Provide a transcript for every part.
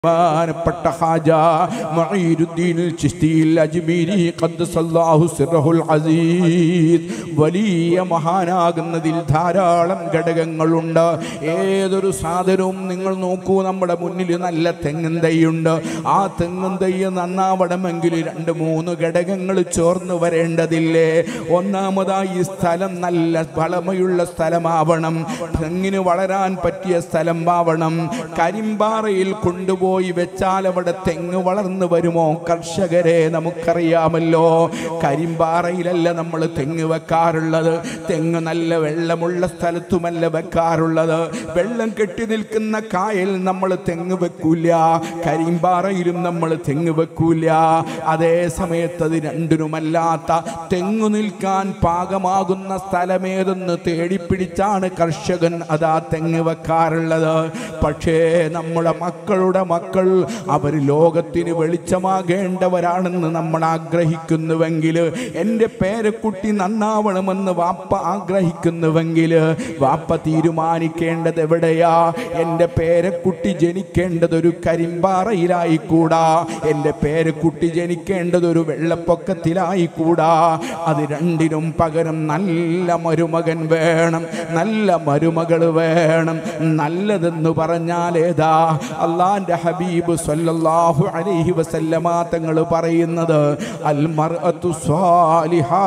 ബഹുമാനപ്പെട്ട ഹാജ മഈനുദ്ദീൻ ചിസ്തിയിൽ അജ്മീരി ഖദ്ദസല്ലാഹു സിറഹുൽ അസീസ് വലിയ മഹാനാകുന്നതിൽ ധാരാളം ഘടകങ്ങളുണ്ട് ഏതൊരു സാധനവും നിങ്ങൾ നോക്കൂ നമ്മുടെ മുന്നിൽ നല്ല തെങ്ങും തൈയുണ്ട് ആ തെങ്ങും തൈ നന്നാവണമെങ്കിൽ രണ്ട് മൂന്ന് ഘടകങ്ങൾ ചോർന്ന് വരേണ്ടതില്ലേ ഒന്നാമതായി ഈ സ്ഥലം നല്ല വളമയുള്ള സ്ഥലമാവണം തെങ്ങിന് വളരാൻ പറ്റിയ സ്ഥലം ആവണം കരിമ്പാറയിൽ കൊണ്ടുപോയി വെച്ചാൽ അവിടെ തെങ്ങ് വളർന്നു വരുമോ കർഷകരെ നമുക്കറിയാമല്ലോ കരിമ്പാറയിലല്ല നമ്മൾ തെങ്ങ് വെക്കാറുള്ളത് തെങ്ങ് നല്ല വെള്ളമുള്ള സ്ഥലത്തുമല്ല വെക്കാറുള്ളത് വെള്ളം കെട്ടി നിൽക്കുന്ന കായൽ നമ്മൾ തെങ്ങ് വെക്കൂല കരിമ്പാറയിലും നമ്മൾ തെങ്ങ് വെക്കൂല അതേ സമയത്ത് അത് രണ്ടിനുമല്ലാത്ത തെങ്ങു നിൽക്കാൻ പാകമാകുന്ന സ്ഥലമേതെന്ന് തേടിപ്പിടിച്ചാണ് കർഷകൻ അതാ തെങ്ങ് വെക്കാറുള്ളത് പക്ഷേ നമ്മുടെ മക്കളുടെ മക്കൾ അവർ ലോകത്തിന് വെളിച്ചമാകേണ്ടവരാണെന്ന് നമ്മൾ ആഗ്രഹിക്കുന്നുവെങ്കിൽ എൻ്റെ പേരക്കുട്ടി നന്നാവണമെന്ന് വാപ്പ ആഗ്രഹിക്കുന്നുവെങ്കിൽ വാപ്പ തീരുമാനിക്കേണ്ടത് എവിടെയാ എൻ്റെ പേരക്കുട്ടി ജനിക്കേണ്ടത് ഒരു കരിമ്പാറയിലായിക്കൂടാ എൻ്റെ പേരക്കുട്ടി ജനിക്കേണ്ടത് ഒരു വെള്ളപ്പൊക്കത്തിലായിക്കൂടാ അത് രണ്ടിനും പകരം നല്ല മരുമകൻ വേണം നല്ല മരുമകൾ വേണം നല്ലതെന്ന് പറഞ്ഞാൽ ഏതാ അള്ളാന്റെ ഹബീബ് സല്ലല്ലാഹു അലൈഹി വസല്ലമ തങ്ങൾ പറയുന്നത് അൽ മർഅത്തു സ്വാലിഹാ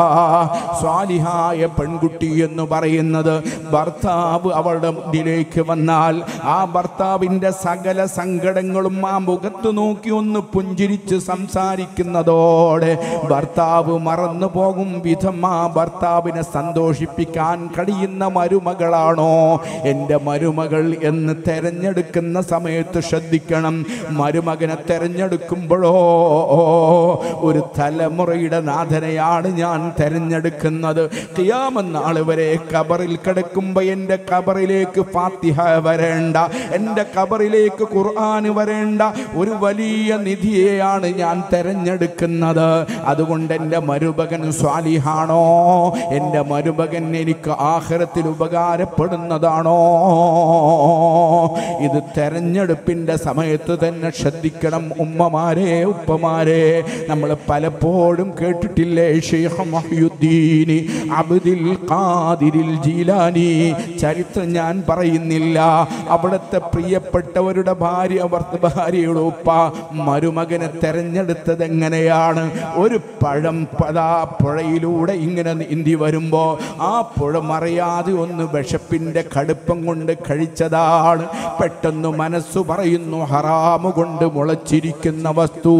സ്വാലിഹായ പെൺകുട്ടി എന്ന് പറയുന്നത് ഭർത്താവ് അവളുടെ മുന്നിലേക്ക് വന്നാൽ ആ ഭർത്താവിൻ്റെ സകല സങ്കടങ്ങളും ആ മുഖത്ത് നോക്കി ഒന്ന് പുഞ്ചിരിച്ച് സംസാരിക്കുന്നതോടെ ഭർത്താവ് മറന്നു പോകും വിധം ആ ഭർത്താവിനെ സന്തോഷിപ്പിക്കാൻ കഴിയുന്ന മരുമകളാണോ എൻ്റെ മരുമകൾ എന്ന് തെരഞ്ഞെടുക്കുന്ന സമയത്ത് ശ്രദ്ധിക്കണം മരുമകനെ തെരഞ്ഞെടുക്കുമ്പോഴോ ഒരു തലമുറയുടെ നാഥനെയാണ് ഞാൻ തെരഞ്ഞെടുക്കുന്നത് കിയാമെന്നാൾ വരെ കബറിൽ കിടക്കുമ്പോൾ എൻ്റെ കബറിലേക്ക് ഫാത്തിഹ വരേണ്ട എൻ്റെ കബറിലേക്ക് ഖുർആൻ വരേണ്ട ഒരു വലിയ നിധിയെയാണ് ഞാൻ തെരഞ്ഞെടുക്കുന്നത് അതുകൊണ്ട് എൻ്റെ മരുമകൻ സ്വാലിഹാണോ എൻ്റെ മരുമകൻ എനിക്ക് ആഹ്റത്തിൽ ഉപകാരപ്പെടുന്നതാണോ ഇത് തെരഞ്ഞെടുപ്പിൻ്റെ സമയത്ത് തന്നെ ശ്രദ്ധിക്കണം ഉമ്മമാരെ ഉപ്പമാരെ നമ്മൾ പലപ്പോഴും കേട്ടിട്ടില്ലേ ഷെയ്ഖ് മഹിയുദ്ദീൻ അബ്ദുൽ ഖാദിരിൽ ജീലാനി ചരിത്രം ഞാൻ പറയുന്നില്ല അവിടുത്തെ പ്രിയപ്പെട്ടവരുടെ ഭാര്യ അവർ ഭാര്യയുടെ ഉപ്പ മരുമകനെ തെരഞ്ഞെടുത്തത് എങ്ങനെയാണ് ഒരു പഴം പതാ പുഴയിലൂടെ ഇങ്ങനെ നീന്തി വരുമ്പോൾ ആ പുഴ മറിയാതെ ഒന്ന് വിശപ്പിൻ്റെ കടുപ്പം കൊണ്ട് കഴിച്ചതാണ് പെട്ടെന്ന് മനസ്സ് പറയുന്നു ഹറാമ് കൊണ്ട് മുളച്ചിരിക്കുന്ന വസ്തു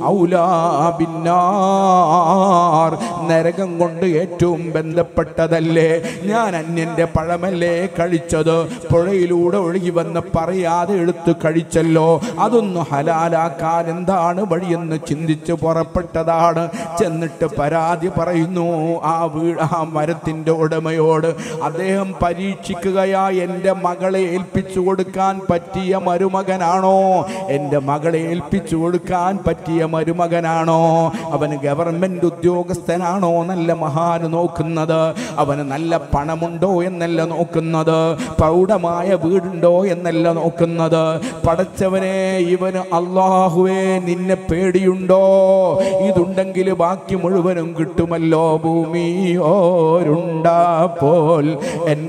ഔലാബിന്നാർ നരകം കൊണ്ട് ഏറ്റവും ബന്ധപ്പെട്ടതല്ലേ ഞാൻ അന്യൻ്റെ പഴമല്ലേ കഴിച്ചത് പുഴയിലൂടെ ഒഴുകി വന്ന് പറയാതെ എടുത്ത് കഴിച്ചല്ലോ അതൊന്ന് ഹലാലാക്കാൻ എന്താണ് വഴിയെന്ന് ചിന്തിച്ച് പുറപ്പെട്ടതാണ് ചെന്നിട്ട് പരാതി പറയുന്നു ആ വീ ആ മരത്തിൻ്റെ ഉടമയോട് അദ്ദേഹം പരീക്ഷിക്കുകയാ എൻ്റെ മകളെ ഏൽപ്പിച്ചു കൊടുക്കാൻ പറ്റിയ മരുമകനാണോ എൻ്റെ മകളെ ഏൽപ്പിച്ചു കൊടുക്കാൻ പറ്റിയ മരുമകനാണോ അവന് ഗവൺമെൻറ് ഉദ്യോഗസ്ഥനാണോ നല്ല മഹാന് നോക്കുന്നത് അവന് നല്ല പണമുണ്ടോ എന്നല്ല നോക്കുന്നത് പ്രൗഢമായ വീടുണ്ടോ എന്നല്ല നോക്കുന്നത് പടച്ചവനെ ഇവന് അള്ളാഹുവേ നിന്നെ പേടിയുണ്ടോ ഇതുണ്ടെങ്കിൽ ബാക്കി മുഴുവനും കിട്ടുമല്ലോ ഭൂമി ഓരുണ്ടാപ്പോൾ എൻ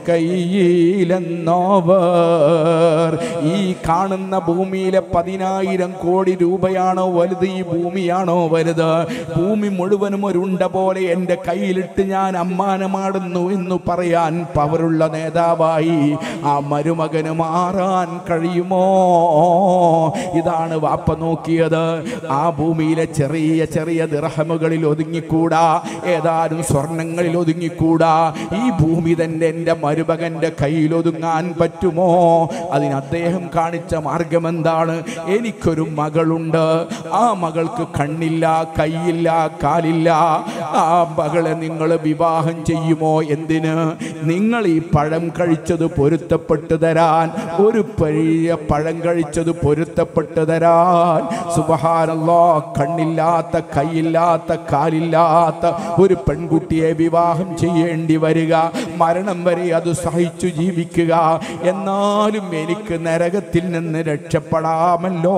കയ്യിലെന്നോവർ ഈ കാണുന്ന ഭൂമിയിലെ പതിനായിരം കോടി രൂപയാണോ വലുത് ഈ ഭൂമിയാണോ വലുത് ഭൂമി മുഴുവനും ഒരു ഉണ്ട പോലെ എൻ്റെ കയ്യിലിട്ട് ഞാൻ അമ്മാനമാടുന്നു എന്ന് പറയാൻ പവറുള്ള നേതാവായി ആ മരുമകന് മാറാൻ കഴിയുമോ ഇതാണ് വാപ്പ നോക്കിയത് ആ ഭൂമിയിലെ ചെറിയ ചെറിയ ദിർഹമുകളിൽ ഒതുങ്ങിക്കൂടാ ഏതാനും സ്വർണങ്ങളിൽ ഒതുങ്ങിക്കൂടാ ഈ ഭൂമി തന്നെ എൻ്റെ മരുമകൻ്റെ കയ്യിൽ ഒതുങ്ങാൻ പറ്റുമോ അതിന് അദ്ദേഹം കാണിച്ച മാർഗം എന്താണ് എനിക്കൊരു മകളുണ്ട് ആ മകൾക്ക് കണ്ണില്ല കൈയില്ല കാലില്ല ആ മകളെ നിങ്ങൾ വിവാഹം ചെയ്യുമോ എന്തിന് നിങ്ങൾ ഈ പഴം കഴിച്ചത് പൊരുത്തപ്പെട്ട് തരാൻ ഒരു പെരിയ പഴം കഴിച്ചത് പൊരുത്തപ്പെട്ട് തരാൻ സുബഹാനല്ലോ കണ്ണില്ലാത്ത കൈയില്ലാത്ത കാലില്ലാത്ത ഒരു പെൺകുട്ടിയെ വിവാഹം ചെയ്യേണ്ടി വരിക മരണം വരെ അത് സഹിച്ചു ജീവിക്കുക എന്നാലും എനിക്ക് നരകത്തിൽ നിന്ന് രക്ഷപ്പെടാമല്ലോ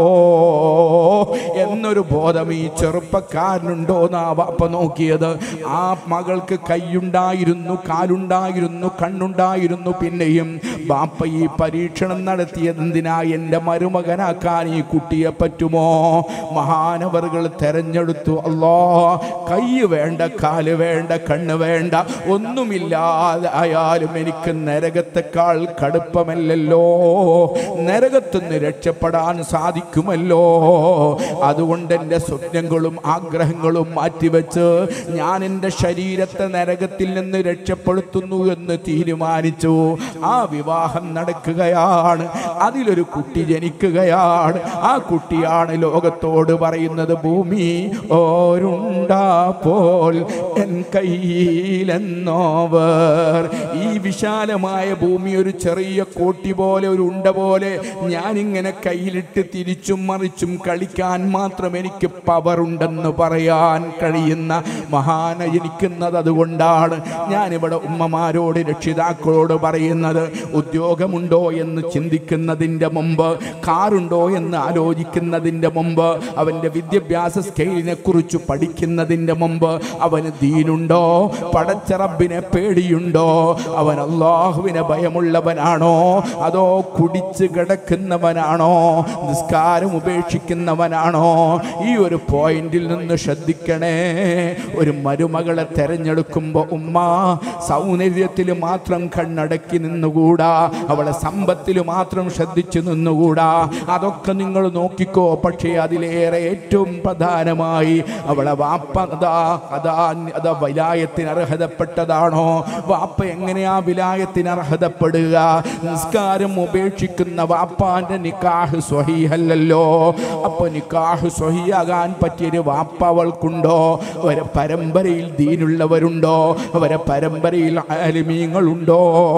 എന്നൊരു ബോധം ഈ ചെറുപ്പക്കാരനുണ്ടോ എന്നാ വാപ്പ നോക്കിയത് ആ മകൾക്ക് കൈയുണ്ടായിരുന്നു കാലുണ്ടായിരുന്നു കണ്ണുണ്ടായിരുന്നു പിന്നെയും ബാപ്പ ഈ പരീക്ഷണം നടത്തിയത് എന്തിനാ എൻ്റെ മരുമകനാക്കാൻ ഈ കുട്ടിയെ പറ്റുമോ മഹാനവറുകൾ തെരഞ്ഞെടുത്തു അല്ലോ കൈ വേണ്ട കാല് വേണ്ട കണ്ണ് വേണ്ട ഒന്നുമില്ലാതെ ആയാലും എനിക്ക് നരകത്തെക്കാൾ കടുപ്പമല്ലല്ലോ നരകത്തുനിന്ന് രക്ഷപ്പെടാൻ സാധിക്കുമല്ലോ അതുകൊണ്ട് എൻ്റെ സ്വപ്നങ്ങളും ആഗ്രഹങ്ങളും മാറ്റിവെച്ച് ഞാൻ എൻ്റെ ശരീരത്തെ നരകത്തിൽ നിന്ന് രക്ഷപ്പെടുത്തുന്നു എന്ന് തീരുമാനിച്ചു ആ വിവാഹം നടക്കുകയാണ് അതിലൊരു കുട്ടി ജനിക്കുകയാണ് ആ കുട്ടിയാണ് ലോകത്തോട് പറയുന്നത് ഭൂമി ഓരുണ്ടാ പോൽ എൻ കയ്യിലെന്നോവർ ഈ വിശാലമായ ഭൂമി ഒരു ചെറിയ കോട്ടി പോലെ ഒരു ഉണ്ട പോലെ ഞാനിങ്ങനെ കയ്യിലിട്ട് തിരിച്ചും മറിച്ചും കളിക്കാൻ മാത്രം എനിക്ക് പവർ ഉണ്ടെന്ന് പറയാൻ കഴിയുന്ന മഹാന ജനിക്കുന്നത് അതുകൊണ്ടാണ് ഞാനിവിടെ ഉമ്മമാരോട് രക്ഷിതാക്കളോട് പറയുന്നത് ഉദ്യോഗമുണ്ടോ എന്ന് ചിന്തിക്കുന്നതിൻ്റെ മുമ്പ് കാറുണ്ടോ എന്ന് ആലോചിക്കുന്നതിൻ്റെ മുമ്പ് അവൻ്റെ വിദ്യാഭ്യാസ സ്കെയിലിനെ കുറിച്ച് പഠിക്കുന്നതിൻ്റെ മുമ്പ് അവന് ദീനുണ്ടോ പടച്ചറബിനെ പേടിയുണ്ടോ അവൻ അള്ളാഹുവിനെ ഭയമുള്ളവനാണോ അതോ കുടിച്ച് കിടക്കുന്നവനാണോ നിസ്കാരം ഉപേക്ഷിക്കുന്നവനാണോ ഈ ഒരു പോയിന്റിൽ നിന്ന് ശ്രദ്ധിക്കണേ ഒരു മരുമകളെ തെരഞ്ഞെടുക്കുമ്പോൾ ഉമ്മ സൗന്ദര്യത്തിൽ മാത്രം കണ്ണടക്കി നിന്നുകൂടാ അവളെ സമ്പത്തിൽ മാത്രം ശ്രദ്ധിച്ചു നിന്നുകൂടാ അതൊക്കെ നിങ്ങൾ നോക്കിക്കോ പക്ഷേ അതിലേറെ ഏറ്റവും പ്രധാനമായി അവളെ വാപ്പ അതാ അതാ അതാ വിലായത്തിന് അർഹതപ്പെട്ടതാണോ വാപ്പ എങ്ങനെയാ വിലായത്തിന് അർഹതപ്പെടുക നിസ്കാരം ഉപേക്ഷിക്കുന്ന വാപ്പാന്റെ നിക്കാഹ് സ്വഹീഹല്ലല്ലോ അപ്പൊ നിക്കാഹ് സ്വഹിയാകാൻ പറ്റിയൊരു വാപ്പ അവൾക്കുണ്ടോ അവരെ പരമ്പരയിൽ ദീനുള്ളവരുണ്ടോ അവരെ പരമ്പരയിൽ ആലിമീങ്ങളുണ്ടോ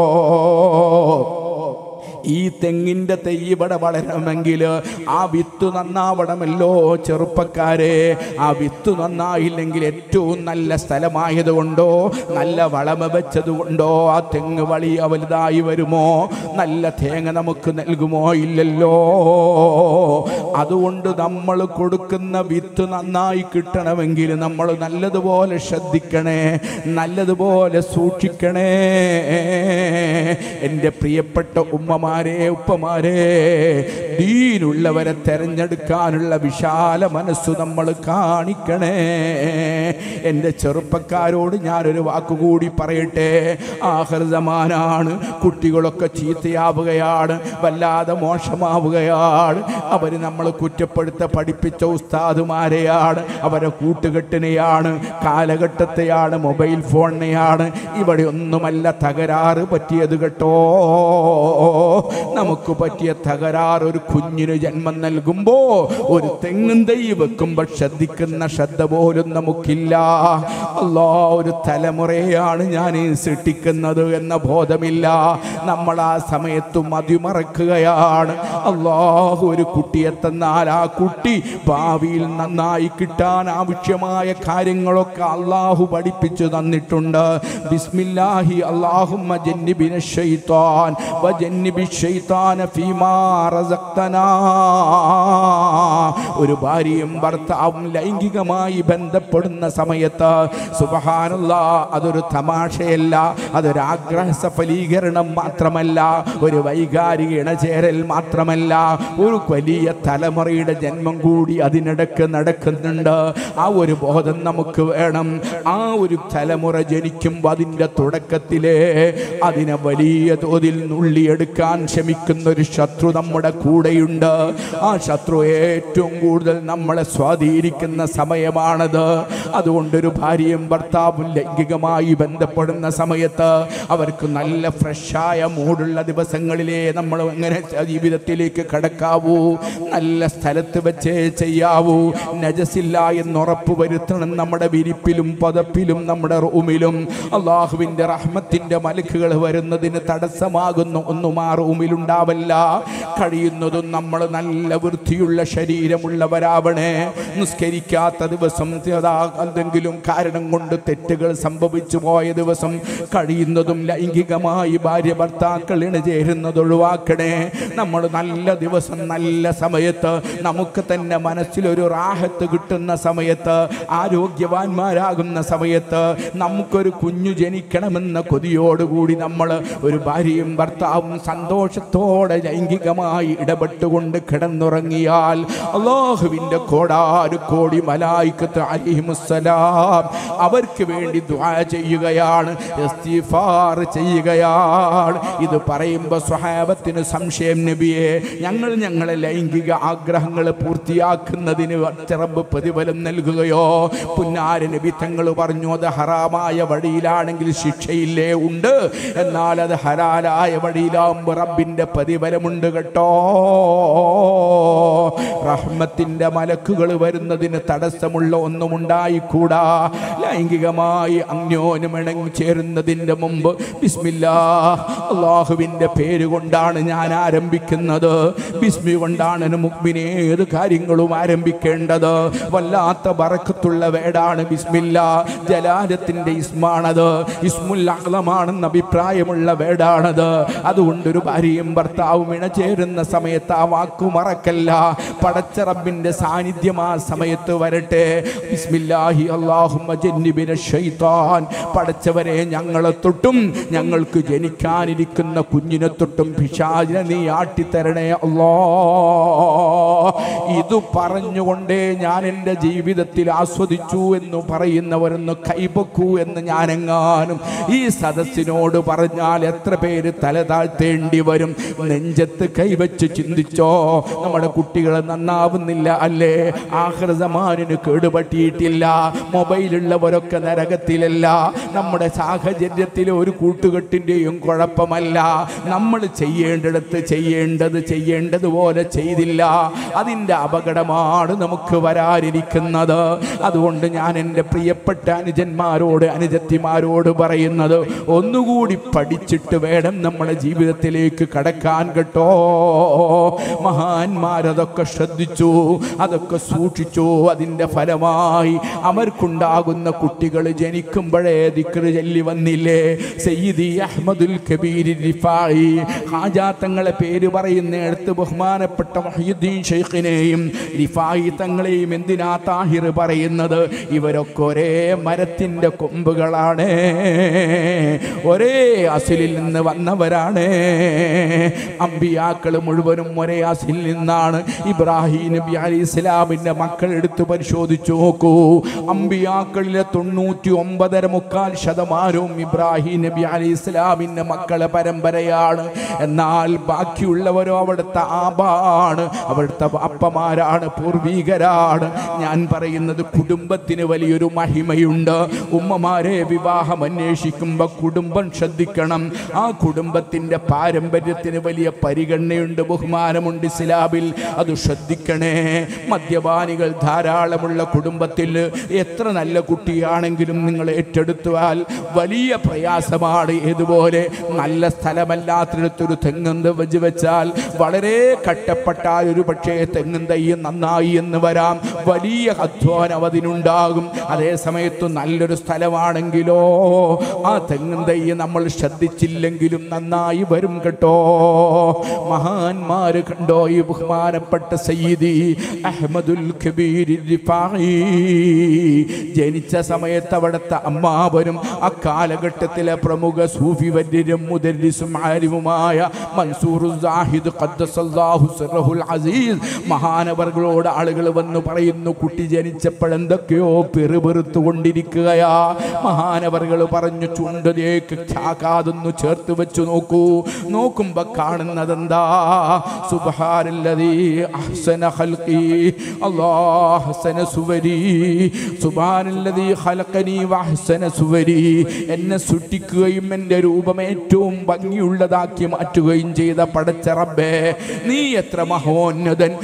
ഈ തെങ്ങിൻ്റെ തൈ ഇവിടെ വളരണമെങ്കിൽ ആ വിത്ത് നന്നാവണമല്ലോ ചെറുപ്പക്കാരെ ആ വിത്ത് നന്നായില്ലെങ്കിൽ ഏറ്റവും നല്ല സ്ഥലമായതുകൊണ്ടോ നല്ല വളമ വെച്ചതുകൊണ്ടോ ആ തെങ്ങ് വലിയ വലുതായി വരുമോ നല്ല തേങ്ങ നമുക്ക് നൽകുമോ ഇല്ലല്ലോ അതുകൊണ്ട് നമ്മൾ കൊടുക്കുന്ന വിത്ത് നന്നായി കിട്ടണമെങ്കിൽ നമ്മൾ നല്ലതുപോലെ ശ്രദ്ധിക്കണേ നല്ലതുപോലെ സൂക്ഷിക്കണേ എൻ്റെ പ്രിയപ്പെട്ട ഉമ്മമാരെ ഉപ്പമാരെ ദീനുള്ളവരെ തെരഞ്ഞെടുക്കാനുള്ള വിശാല മനസ്സു നമ്മൾ കാണിക്കണേ എൻ്റെ ചെറുപ്പക്കാരോട് ഞാനൊരു വാക്കുകൂടി പറയട്ടെ ആഹൃതമാനാണ് കുട്ടികളൊക്കെ ചീത്തയാവുകയാണ് വല്ലാതെ മോശമാവുകയാണ് അവർ നമ്മൾ കുറ്റപ്പെടുത്ത പഠിപ്പിച്ച ഉസ്താദുമാരെയാണ് അവരെ കൂട്ടുകെട്ടിനെയാണ് കാലഘട്ടത്തെയാണ് മൊബൈൽ ഫോണിനെയാണ് ഇവിടെ ഒന്നുമല്ല തകരാറ് പറ്റിയത് കേട്ടോ നമുക്ക് പറ്റിയ തകരാറ് ഒരു കുഞ്ഞിന് ജന്മം നൽകുമ്പോ ഒരു തെങ്ങും തൈ വെക്കുമ്പോൾ ശ്രദ്ധിക്കുന്ന ശ്രദ്ധ പോലും നമുക്കില്ല അല്ലാ ഒരു തലമുറയാണ് ഞാൻ സൃഷ്ടിക്കുന്നത് എന്ന ബോധമില്ല നമ്മൾ ആ സമയത്ത് മതിമറക്കുകയാണ് അള്ളാഹു ഒരു കുട്ടിയെ തന്നാൽ ആ കുട്ടി ഭാവിയിൽ നന്നായി കിട്ടാൻ ആവശ്യമായ കാര്യങ്ങളൊക്കെ അള്ളാഹു പഠിപ്പിച്ചു തന്നിട്ടുണ്ട് ബിസ്മില്ലാഹി അള്ളാഹുമ്മ ജന്നിബിന ഷൈത്താൻ വജന്നിബി ഷൈത്താന ഫീമാ റസഖ്തനാ ഒരു ഭാര്യയും ഭർത്താവും ലൈംഗികമായി ബന്ധപ്പെടുന്ന സമയത്ത് സുബഹാനല്ലാ അതൊരു തമാശയല്ല അതൊരു ആഗ്രഹ സഫലീകരണം മാത്രമല്ല ഒരു വൈകാരിക ഇണചേരൽ മാത്രമല്ല ഒരു വലിയ തലമുറയുടെ ജന്മം കൂടി അതിനിടക്ക് നടക്കുന്നുണ്ട് ആ ഒരു ബോധം നമുക്ക് വേണം ആ ഒരു തലമുറ ജനിക്കുമ്പോൾ അതിൻ്റെ തുടക്കത്തിലെ അതിനെ വലിയ തോതിൽ നുള്ളിയെടുക്കാൻ ശ്രമിക്കുന്ന ഒരു ശത്രു നമ്മുടെ കൂടെയുണ്ട് ആ ശത്രു ഏറ്റവും കൂടുതൽ നമ്മളെ സ്വാധീനിക്കുന്ന സമയമാണത് അതുകൊണ്ടൊരു ഭാര്യയും ഭർത്താവും ലൈംഗികമായി ബന്ധപ്പെടുന്ന സമയത്ത് അവർക്ക് നല്ല ഫ്രഷായ മൂടുള്ള ദിവസങ്ങളിലേ നമ്മൾ എങ്ങനെ ജീവിതത്തിലേക്ക് കടക്കാവൂ നല്ല സ്ഥലത്ത് വെച്ചേ ചെയ്യാവൂ നജസില്ല എന്ന് ഉറപ്പ് വരുത്തണം നമ്മുടെ വിരിപ്പിലും പതപ്പിലും നമ്മുടെ റൂമിലും അള്ളാഹുവിൻ്റെ റഹ്മത്തിൻ്റെ മലക്കുകൾ വരുന്നതിന് തടസ്സമാകുന്ന ഒന്നും ആ റൂമിലുണ്ടാവല്ല കഴിയുന്നതും നമ്മൾ നല്ല വൃത്തിയുള്ള ശരീരമുള്ള ധൈര്യമുള്ളവരാവണേ നിസ്കരിക്കാത്ത ദിവസം അതാ എന്തെങ്കിലും കാരണം കൊണ്ട് തെറ്റുകൾ സംഭവിച്ചു പോയ ദിവസം കഴിയുന്നതും ലൈംഗികമായി ഭാര്യ ഭർത്താക്കൾ ഇണചേരുന്നത് ഒഴിവാക്കണേ നമ്മൾ നല്ല ദിവസം നല്ല സമയത്ത് നമുക്ക് തന്നെ മനസ്സിലൊരു റാഹത്ത് കിട്ടുന്ന സമയത്ത് ആരോഗ്യവാന്മാരാകുന്ന സമയത്ത് നമുക്കൊരു കുഞ്ഞു ജനിക്കണമെന്ന കൊതിയോടുകൂടി നമ്മൾ ഒരു ഭാര്യയും ഭർത്താവും സന്തോഷത്തോടെ ലൈംഗികമായി ഇടപെട്ടുകൊണ്ട് കിടന്നുറങ്ങിയാൽ അള്ളാഹുവിൻ്റെ കോടാനു കോടി മലായിക്കത്ത് അലിഹിമുസ്സലാം അവർക്ക് വേണ്ടി ദുആ ചെയ്യുകയാണ് ഇസ്തിഗ്ഫാർ ചെയ്യുകയാണ് ഇത് പറയുമ്പോൾ സ്വഹാബത്തിന് സംശയം നബിയെ ഞങ്ങൾ ഞങ്ങളെ ലൈംഗിക ആഗ്രഹങ്ങൾ പൂർത്തിയാക്കുന്നതിന് റബ്ബ് പ്രതിഫലം നൽകുകയോ പുന്നാര നബി തങ്ങൾ പറഞ്ഞു അത് ഹറാമായ വഴിയിലാണെങ്കിൽ ശിക്ഷയില്ലേ ഉണ്ട് എന്നാൽ അത് ഹലാലായ വഴിയിലാകുമ്പോൾ റബ്ബിൻ്റെ പ്രതിഫലമുണ്ട് കേട്ടോ റഹ്മത്തിൻ്റെ മലക്കുകൾ വരുന്നതിന് തടസ്സമുള്ള ഒന്നും ഉണ്ടായിക്കൂടാ ലൈംഗികമായി അന്യോന്യം ഇണങ്ങി ചേരുന്നതിൻ്റെ മുമ്പ് ബിസ്മില്ലാ അള്ളാഹുവിൻ്റെ പേര് കൊണ്ടാണ് ഞാൻ ആരംഭിക്കുന്നത് ബിസ്മി കൊണ്ടാണ് മുക്മിന് ഏത് കാര്യങ്ങളും ആരംഭിക്കേണ്ടത് വല്ലാത്ത ബറക്കത്തുള്ള വേടാണ് ബിസ്മില്ല ജലാലത്തിൻ്റെ ഇസ്മാണത് ഇസ്മുൽ അഹ്ലമാണെന്ന് അഭിപ്രായമുള്ള വേടാണത് അതുകൊണ്ട് ഒരു ഭാര്യയും ഭർത്താവും ഇണചേരുന്ന സമയത്ത് ആ വാക്കു മറക്കല്ല പടച്ച റബ്ബിന്റെ സാന്നിധ്യം ആ സമയത്ത് വരട്ടെ ബിസ്മില്ലാഹി അല്ലാഹുമ്മ ജന്നിബിന ശൈത്താൻ പടച്ചവരെ ഞങ്ങളെ തൊട്ടും ഞങ്ങൾക്ക് ജനിക്കാനിരിക്കുന്ന കുഞ്ഞിനെ തൊട്ടും പിശാചിനെ നീ ആട്ടിത്തരണേ അല്ലോ ഇത് പറഞ്ഞുകൊണ്ടേ ഞാൻ എൻ്റെ ജീവിതത്തിൽ ആസ്വദിച്ചു എന്ന് പറയുന്നവരൊന്ന് കൈപൊക്കൂ എന്ന് ഞാനെങ്ങാനും ഈ സദസ്സിനോട് പറഞ്ഞാൽ എത്ര പേര് തല താഴ്ത്തേണ്ടി വരും നെഞ്ചത്ത് കൈവച്ച് ചിന്തിച്ചോ നമ്മുടെ കുട്ടികൾ നന്നാവുന്നില്ല അല്ലേ ആഹൃതമാനിന് കേടുപറ്റിയിട്ടില്ല മൊബൈലുള്ളവരൊക്കെ നരകത്തിലല്ല നമ്മുടെ സാഹചര്യത്തിൽ ഒരു കൂട്ടുകെട്ടിൻ്റെയും കുഴപ്പമല്ല നമ്മൾ ചെയ്യേണ്ടിടത്ത് ചെയ്യേണ്ടത് ചെയ്യേണ്ടതുപോലെ ചെയ്തില്ല അതിൻ്റെ അപകടമാണ് നമുക്ക് വരാനിരിക്കുന്നത് അതുകൊണ്ട് ഞാൻ എൻ്റെ പ്രിയപ്പെട്ട അനുജന്മാരോട് അനുജത്തിമാരോട് പറയുന്നത് ഒന്നുകൂടി പഠിച്ചിട്ട് വേണം നമ്മുടെ ജീവിതത്തിലേക്ക് കടക്കാൻ കേട്ടോ മഹാന്മാരതൊക്കെ ശ്രദ്ധിച്ചു അതൊക്കെ സൂക്ഷിച്ചു അതിൻ്റെ ഫലമായി അവർക്കുണ്ടാകുന്ന കുട്ടികൾ ജനിക്കുമ്പോഴേ ദിക്റ് ചൊല്ലി വന്നില്ലേ സയ്യിദി അഹ്മദുൽ കബീർ റിഫായി ഹാജാത്തങ്ങളെ പേര് പറയുന്നിടത്ത് ബഹുമാനപ്പെട്ട മൊഹീദ്ദീൻ ഷെയ്ഖിനെയും റിഫായി തങ്ങളെയും എന്തിനാ താഹിർ പറയുന്നത് ഇവരൊക്കെ ഒരേ മരത്തിൻ്റെ കൊമ്പുകളാണ് ഒരേ അസിലിൽ നിന്ന് വന്നവരാണ് അമ്പിയാക്കൾ മുഴുവനും ഒരേ അസിൽ നിന്നാണ് ഇബ്രാഹിം നബി അലി ഇസ്ലാമിൻ്റെ മക്കൾ എടുത്ത് പരിശോധിച്ചു നോക്കൂ അമ്പിയാക്കളിലെ തൊണ്ണൂറ്റി ഒമ്പതര മുക്കാൽ ശതമാനവും ഇബ്രാഹിം നബി അലി ഇസ്ലാമിൻ്റെ മക്കളെ പരമ്പരയാണ് എന്നാൽ ബാക്കിയുള്ളവരോ അവിടുത്തെ ആബാണ് അവിടുത്തെ അപ്പമാരാണ് പൂർവീകരാണ് ഞാൻ പറയുന്നത് കുടുംബത്തിന് വലിയൊരു മഹിമയുണ്ട് ഉമ്മമാരെ വിവാഹം അന്വേഷിക്കുമ്പോൾ കുടുംബം ശ്രദ്ധിക്കണം ആ കുടുംബത്തിൻ്റെ പാരമ്പര്യത്തിന് വലിയ പരിഗണനയുണ്ട് ബഹുമാനമുണ്ട് ഇസ്ലാമിൽ അത് ശ്രദ്ധിക്കണേ മദ്യപാനികൾ ധാരാളമുള്ള കുടുംബത്തിൽ എത്ര നല്ല കുട്ടിയാണെങ്കിലും നിങ്ങൾ ഏറ്റെടുത്താൽ വലിയ പ്രയാസമാണ് ഇതുപോലെ നല്ല സ്ഥലമല്ലാത്തിടത്തൊരു തെങ്ങും വെച്ച് വെച്ചാൽ വളരെ കട്ടപ്പെട്ടാൽ ഒരു പക്ഷേ തെങ്ങും തൈ നന്നായി എന്ന് വരാം വലിയ അധ്വാനം അതിനുണ്ടാകും അതേ സമയത്ത് നല്ലൊരു സ്ഥലമാണെങ്കിലോ ആ തെങ്ങും തൈ നമ്മൾ ശ്രദ്ധിച്ചില്ലെങ്കിലും നന്നായി വരും കേട്ടോ മഹാന്മാര് കണ്ടോ ഈ ബഹുമാനപ്പെട്ട സയ്യിദി അഹമ്മദുൽ കബീർ റിഫായി ജനിച്ച സമയത്ത് അവിടുത്തെ അമ്മാവരും അക്കാലഘട്ടത്തിലെ പ്രമുഖ സൂഫി വര്യരും മുദരിസും ആരിവുമായ മൻസൂർ സാഹിദ് ഖദ്ദസല്ലാഹു സിറഹുൽ അസീസ് മഹാനവർകളോട് ആളുകൾ വന്ന് പറയുന്നു കുട്ടി ജനിച്ചപ്പോഴെന്തൊക്കെയോ പെറുപെറുത്തു കൊണ്ടിരിക്കുകയാ മഹാനവർകൾ പറഞ്ഞു ചുണ്ടതേക്ക് ചാകാതൊന്നു ചേർത്ത് വെച്ചു നോക്കൂ നോക്കുമ്പോ കാണുന്നതെന്താ സുബ്ഹാനല്ലദീ അഹ്സന ഖൽഖി അല്ലാഹ് ഹസന സുവരി സുബ്ഹാനല്ലദീ ഖലഖനി വഅഹ്സന സുവരി എന്നെ സൃഷ്ടിക്കുകയും എൻ്റെ രൂപം ഏറ്റവും ഭംഗിയുള്ളതാക്കി മാറ്റുകയും ചെയ്ത പടച്ച റബ്ബേ നീ എത്ര മഹോന്നതൻ നീ എത്ര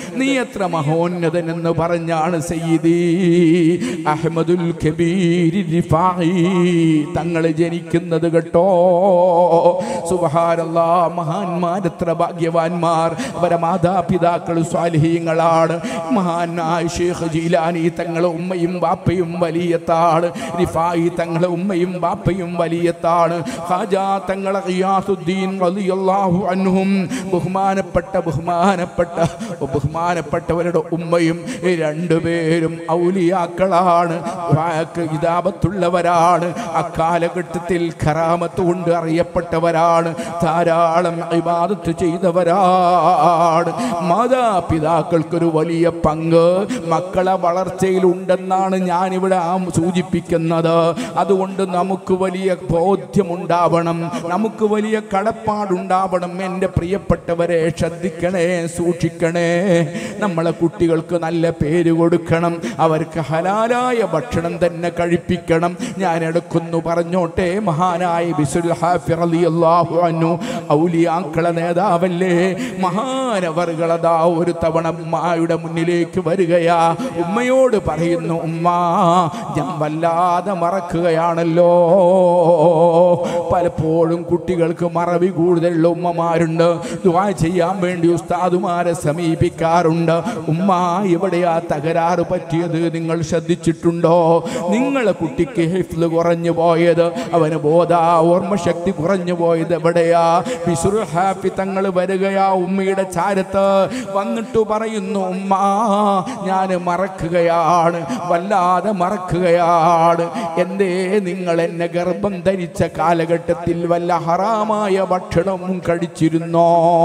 എത്ര മഹോന്നതൻ എന്ന് പറഞ്ഞാണ് സയ്യിദി അഹമ്മദുൽ കബീർ റിഫായി തങ്ങൾ ജനിക്കുന്നത് കേട്ടോ സുബഹാനല്ലാ മഹാന്മാർ എത്ര ഭാഗ്യവാന്മാർ അവരെ മാതാപിതാക്കൾ സ്വാലിഹീങ്ങളാണ് മഹാനായ ഷേഖ് ജീലാനി തങ്ങളെ ഉമ്മയും ബാപ്പയും വലിയത്താണ് റിഫായി തങ്ങളെ ഉമ്മയും ബാപ്പയും വലിയത്താണ് ഖാജാ തങ്ങളെ ഖിയാസുദ്ദീൻ റളിയല്ലാഹു അൻഹും ബഹുമാനപ്പെട്ട ബഹുമാനപ്പെട്ട ബഹുമാനപ്പെട്ടവരുടെ ഉമ്മയും ഈ രണ്ടുപേരും ഔലിയാക്കളാണ് വാക്ക് ഇതാപത്തുള്ളവരാണ് അക്കാലഘട്ടത്തിൽ ഖറാമത്ത് കൊണ്ട് അറിയപ്പെട്ടവരാണ് ധാരാളം ഇബാദത്ത് ചെയ്തവരാണ് മാതാപിതാക്കൾക്കൊരു വലിയ പങ്ക് മക്കളെ വളർച്ചയിൽ ഉണ്ടെന്നാണ് ഞാനിവിടെ ആ സൂചിപ്പിക്കുന്നത് അതുകൊണ്ട് നമുക്ക് വലിയ ബോധ്യമുണ്ടാവണം നമുക്ക് വലിയ കടപ്പാടുണ്ടാവണം എൻ്റെ പ്രിയപ്പെട്ടവരെ ശ്രദ്ധിക്കണേ സൂക്ഷിക്കണേ നമ്മളെ കുട്ടികൾക്ക് നല്ല പേര് കൊടുക്കണം അവർക്ക് ഹലാലായ ഭക്ഷണം തന്നെ കഴിപ്പിക്കണം ഞാൻ എടുക്കുന്നു പറഞ്ഞോട്ടെ മഹാനായ ബിസുൽ ഹാഫി റളിയല്ലാഹു അൻഹു ഔലിയാക്കളെ നേതാവല്ലേ മഹാനവറുകളതാ ഒരു തവണ ഉമ്മായുടെ മുന്നിലേക്ക് വരികയാ ഉമ്മയോട് പറയുന്നു ഉമ്മ ഞാൻ വല്ലാതെ മറക്കുകയാണല്ലോ പലപ്പോഴും കുട്ടികൾക്ക് മറവി കൂടുതലുള്ള ഉമ്മമാരുണ്ട് ദുആ ചെയ്യാൻ വേണ്ടി ഉസ്താദുമാരെ സമീപിക്കാറുണ്ട് ഉമ്മ എവിടെയാ തകരാറ് പറ്റിയത് നിങ്ങൾ ശ്രദ്ധിച്ചിട്ടുണ്ടോ നിങ്ങളെ കുട്ടിക്ക് ഹിഫ്ല് കുറഞ്ഞു പോയത് അവന് ബോധ ഓർമ്മശക്തി കുറഞ്ഞു പോയത് എവിടെയാ ബിസുർ ഹാഫി തങ്ങൾ വരികയാ ഉമ്മയുടെ ചാരത്ത് വന്നിട്ട് പറയുന്നു ഉമ്മ ഞാൻ മറക്കുകയാണ് വല്ലാതെ മറക്കുകയാണ് എന്തേ നിങ്ങൾ എന്നെ ഗർഭം ധരിച്ച കാലഘട്ടത്തിൽ വല്ല ഹറാമായ ഭക്ഷണം കഴിച്ചിരുന്നോ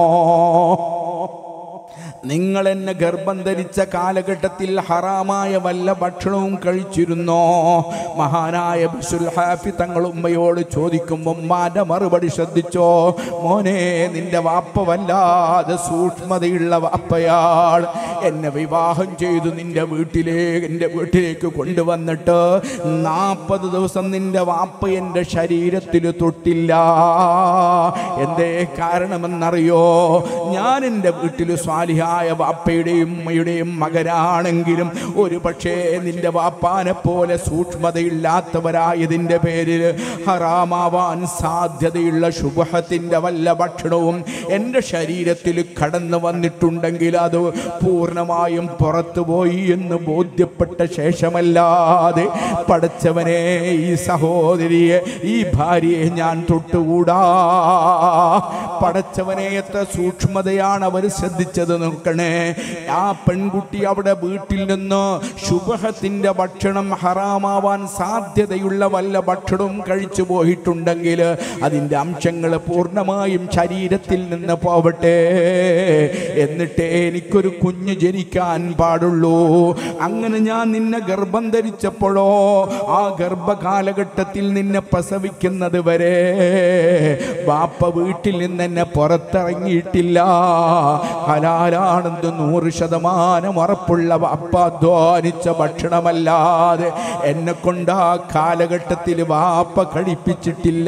നിങ്ങൾ എന്നെ ഗർഭം ധരിച്ച കാലഘട്ടത്തിൽ ഹറാമായ വല്ല ഭക്ഷണവും കഴിച്ചിരുന്നോ മഹാനായ ബസുൽ ഹാഫി തങ്ങൾ ഉമ്മയോട് ചോദിക്കുമ്പോൾ ഉമ്മാന്റെ മറുപടി ശ്രദ്ധിച്ചോ മോനെ നിന്റെ വാപ്പ വല്ലാതെ സൂക്ഷ്മതയുള്ള വാപ്പയാൾ എന്നെ വിവാഹം ചെയ്തു നിന്റെ വീട്ടിലേക്ക് എൻ്റെ വീട്ടിലേക്ക് കൊണ്ടുവന്നിട്ട് നാൽപ്പത് ദിവസം നിന്റെ വാപ്പ എൻ്റെ ശരീരത്തിൽ തൊട്ടില്ല എന്തേ കാരണമെന്നറിയോ ഞാൻ എൻ്റെ വീട്ടിൽ സ്വാലിഹായ വാപ്പയുടെയും ഉമ്മയുടെയും മകനാണെങ്കിലും ഒരു പക്ഷേ നിന്റെ വാപ്പാനെ പോലെ സൂക്ഷ്മതയില്ലാത്തവരായതിൻ്റെ പേരിൽ ഹറാമാവാൻ സാധ്യതയുള്ള ശുഭഹത്തിൻ്റെ വല്ല ഭക്ഷണവും എൻ്റെ ശരീരത്തിൽ കടന്നു വന്നിട്ടുണ്ടെങ്കിൽ അത് പൂർണ്ണമായും പുറത്തുപോയി എന്ന് ബോധ്യപ്പെട്ട ശേഷമല്ലാതെ പടച്ചവനെ ഈ സഹോദരിയെ ഈ ഭാര്യയെ ഞാൻ തൊട്ടുകൂടാ പടച്ചവനെ എത്ര സൂക്ഷ്മതയാണ് അവർ ശ്രദ്ധിച്ചത് നോക്കണേ ആ പെൺകുട്ടി അവിടെ വീട്ടിൽ നിന്ന് ശുഭഹത്തിന്റെ ഭക്ഷണം ഹറാമാവാൻ സാധ്യതയുള്ള വല്ല ഭക്ഷണവും കഴിച്ചു പോയിട്ടുണ്ടെങ്കിൽ അതിൻ്റെ അംശങ്ങൾ പൂർണ്ണമായും ശരീരത്തിൽ നിന്ന് പോവട്ടെ എന്നിട്ടേ എനിക്കൊരു കുഞ്ഞ് ജനിക്കാൻ പാടുള്ളൂ അങ്ങനെ ഞാൻ നിന്നെ ഗർഭം ധരിച്ചപ്പോഴോ ആ ഗർഭകാലഘട്ടത്തിൽ നിന്നെ പ്രസവിക്കുന്നത് വരെ ബാപ്പ വീട്ടിൽ നിന്ന് എന്നെ പുറത്തിറങ്ങിയിട്ടില്ല ഹലാലാണെന്ന് നൂറ് ശതമാനം ഉറപ്പുള്ള ബാപ്പ അധ്വാനിച്ച ഭക്ഷണമല്ലാതെ എന്നെ കൊണ്ട് ആ കാലഘട്ടത്തിൽ വാപ്പ കഴിപ്പിച്ചിട്ടില്ല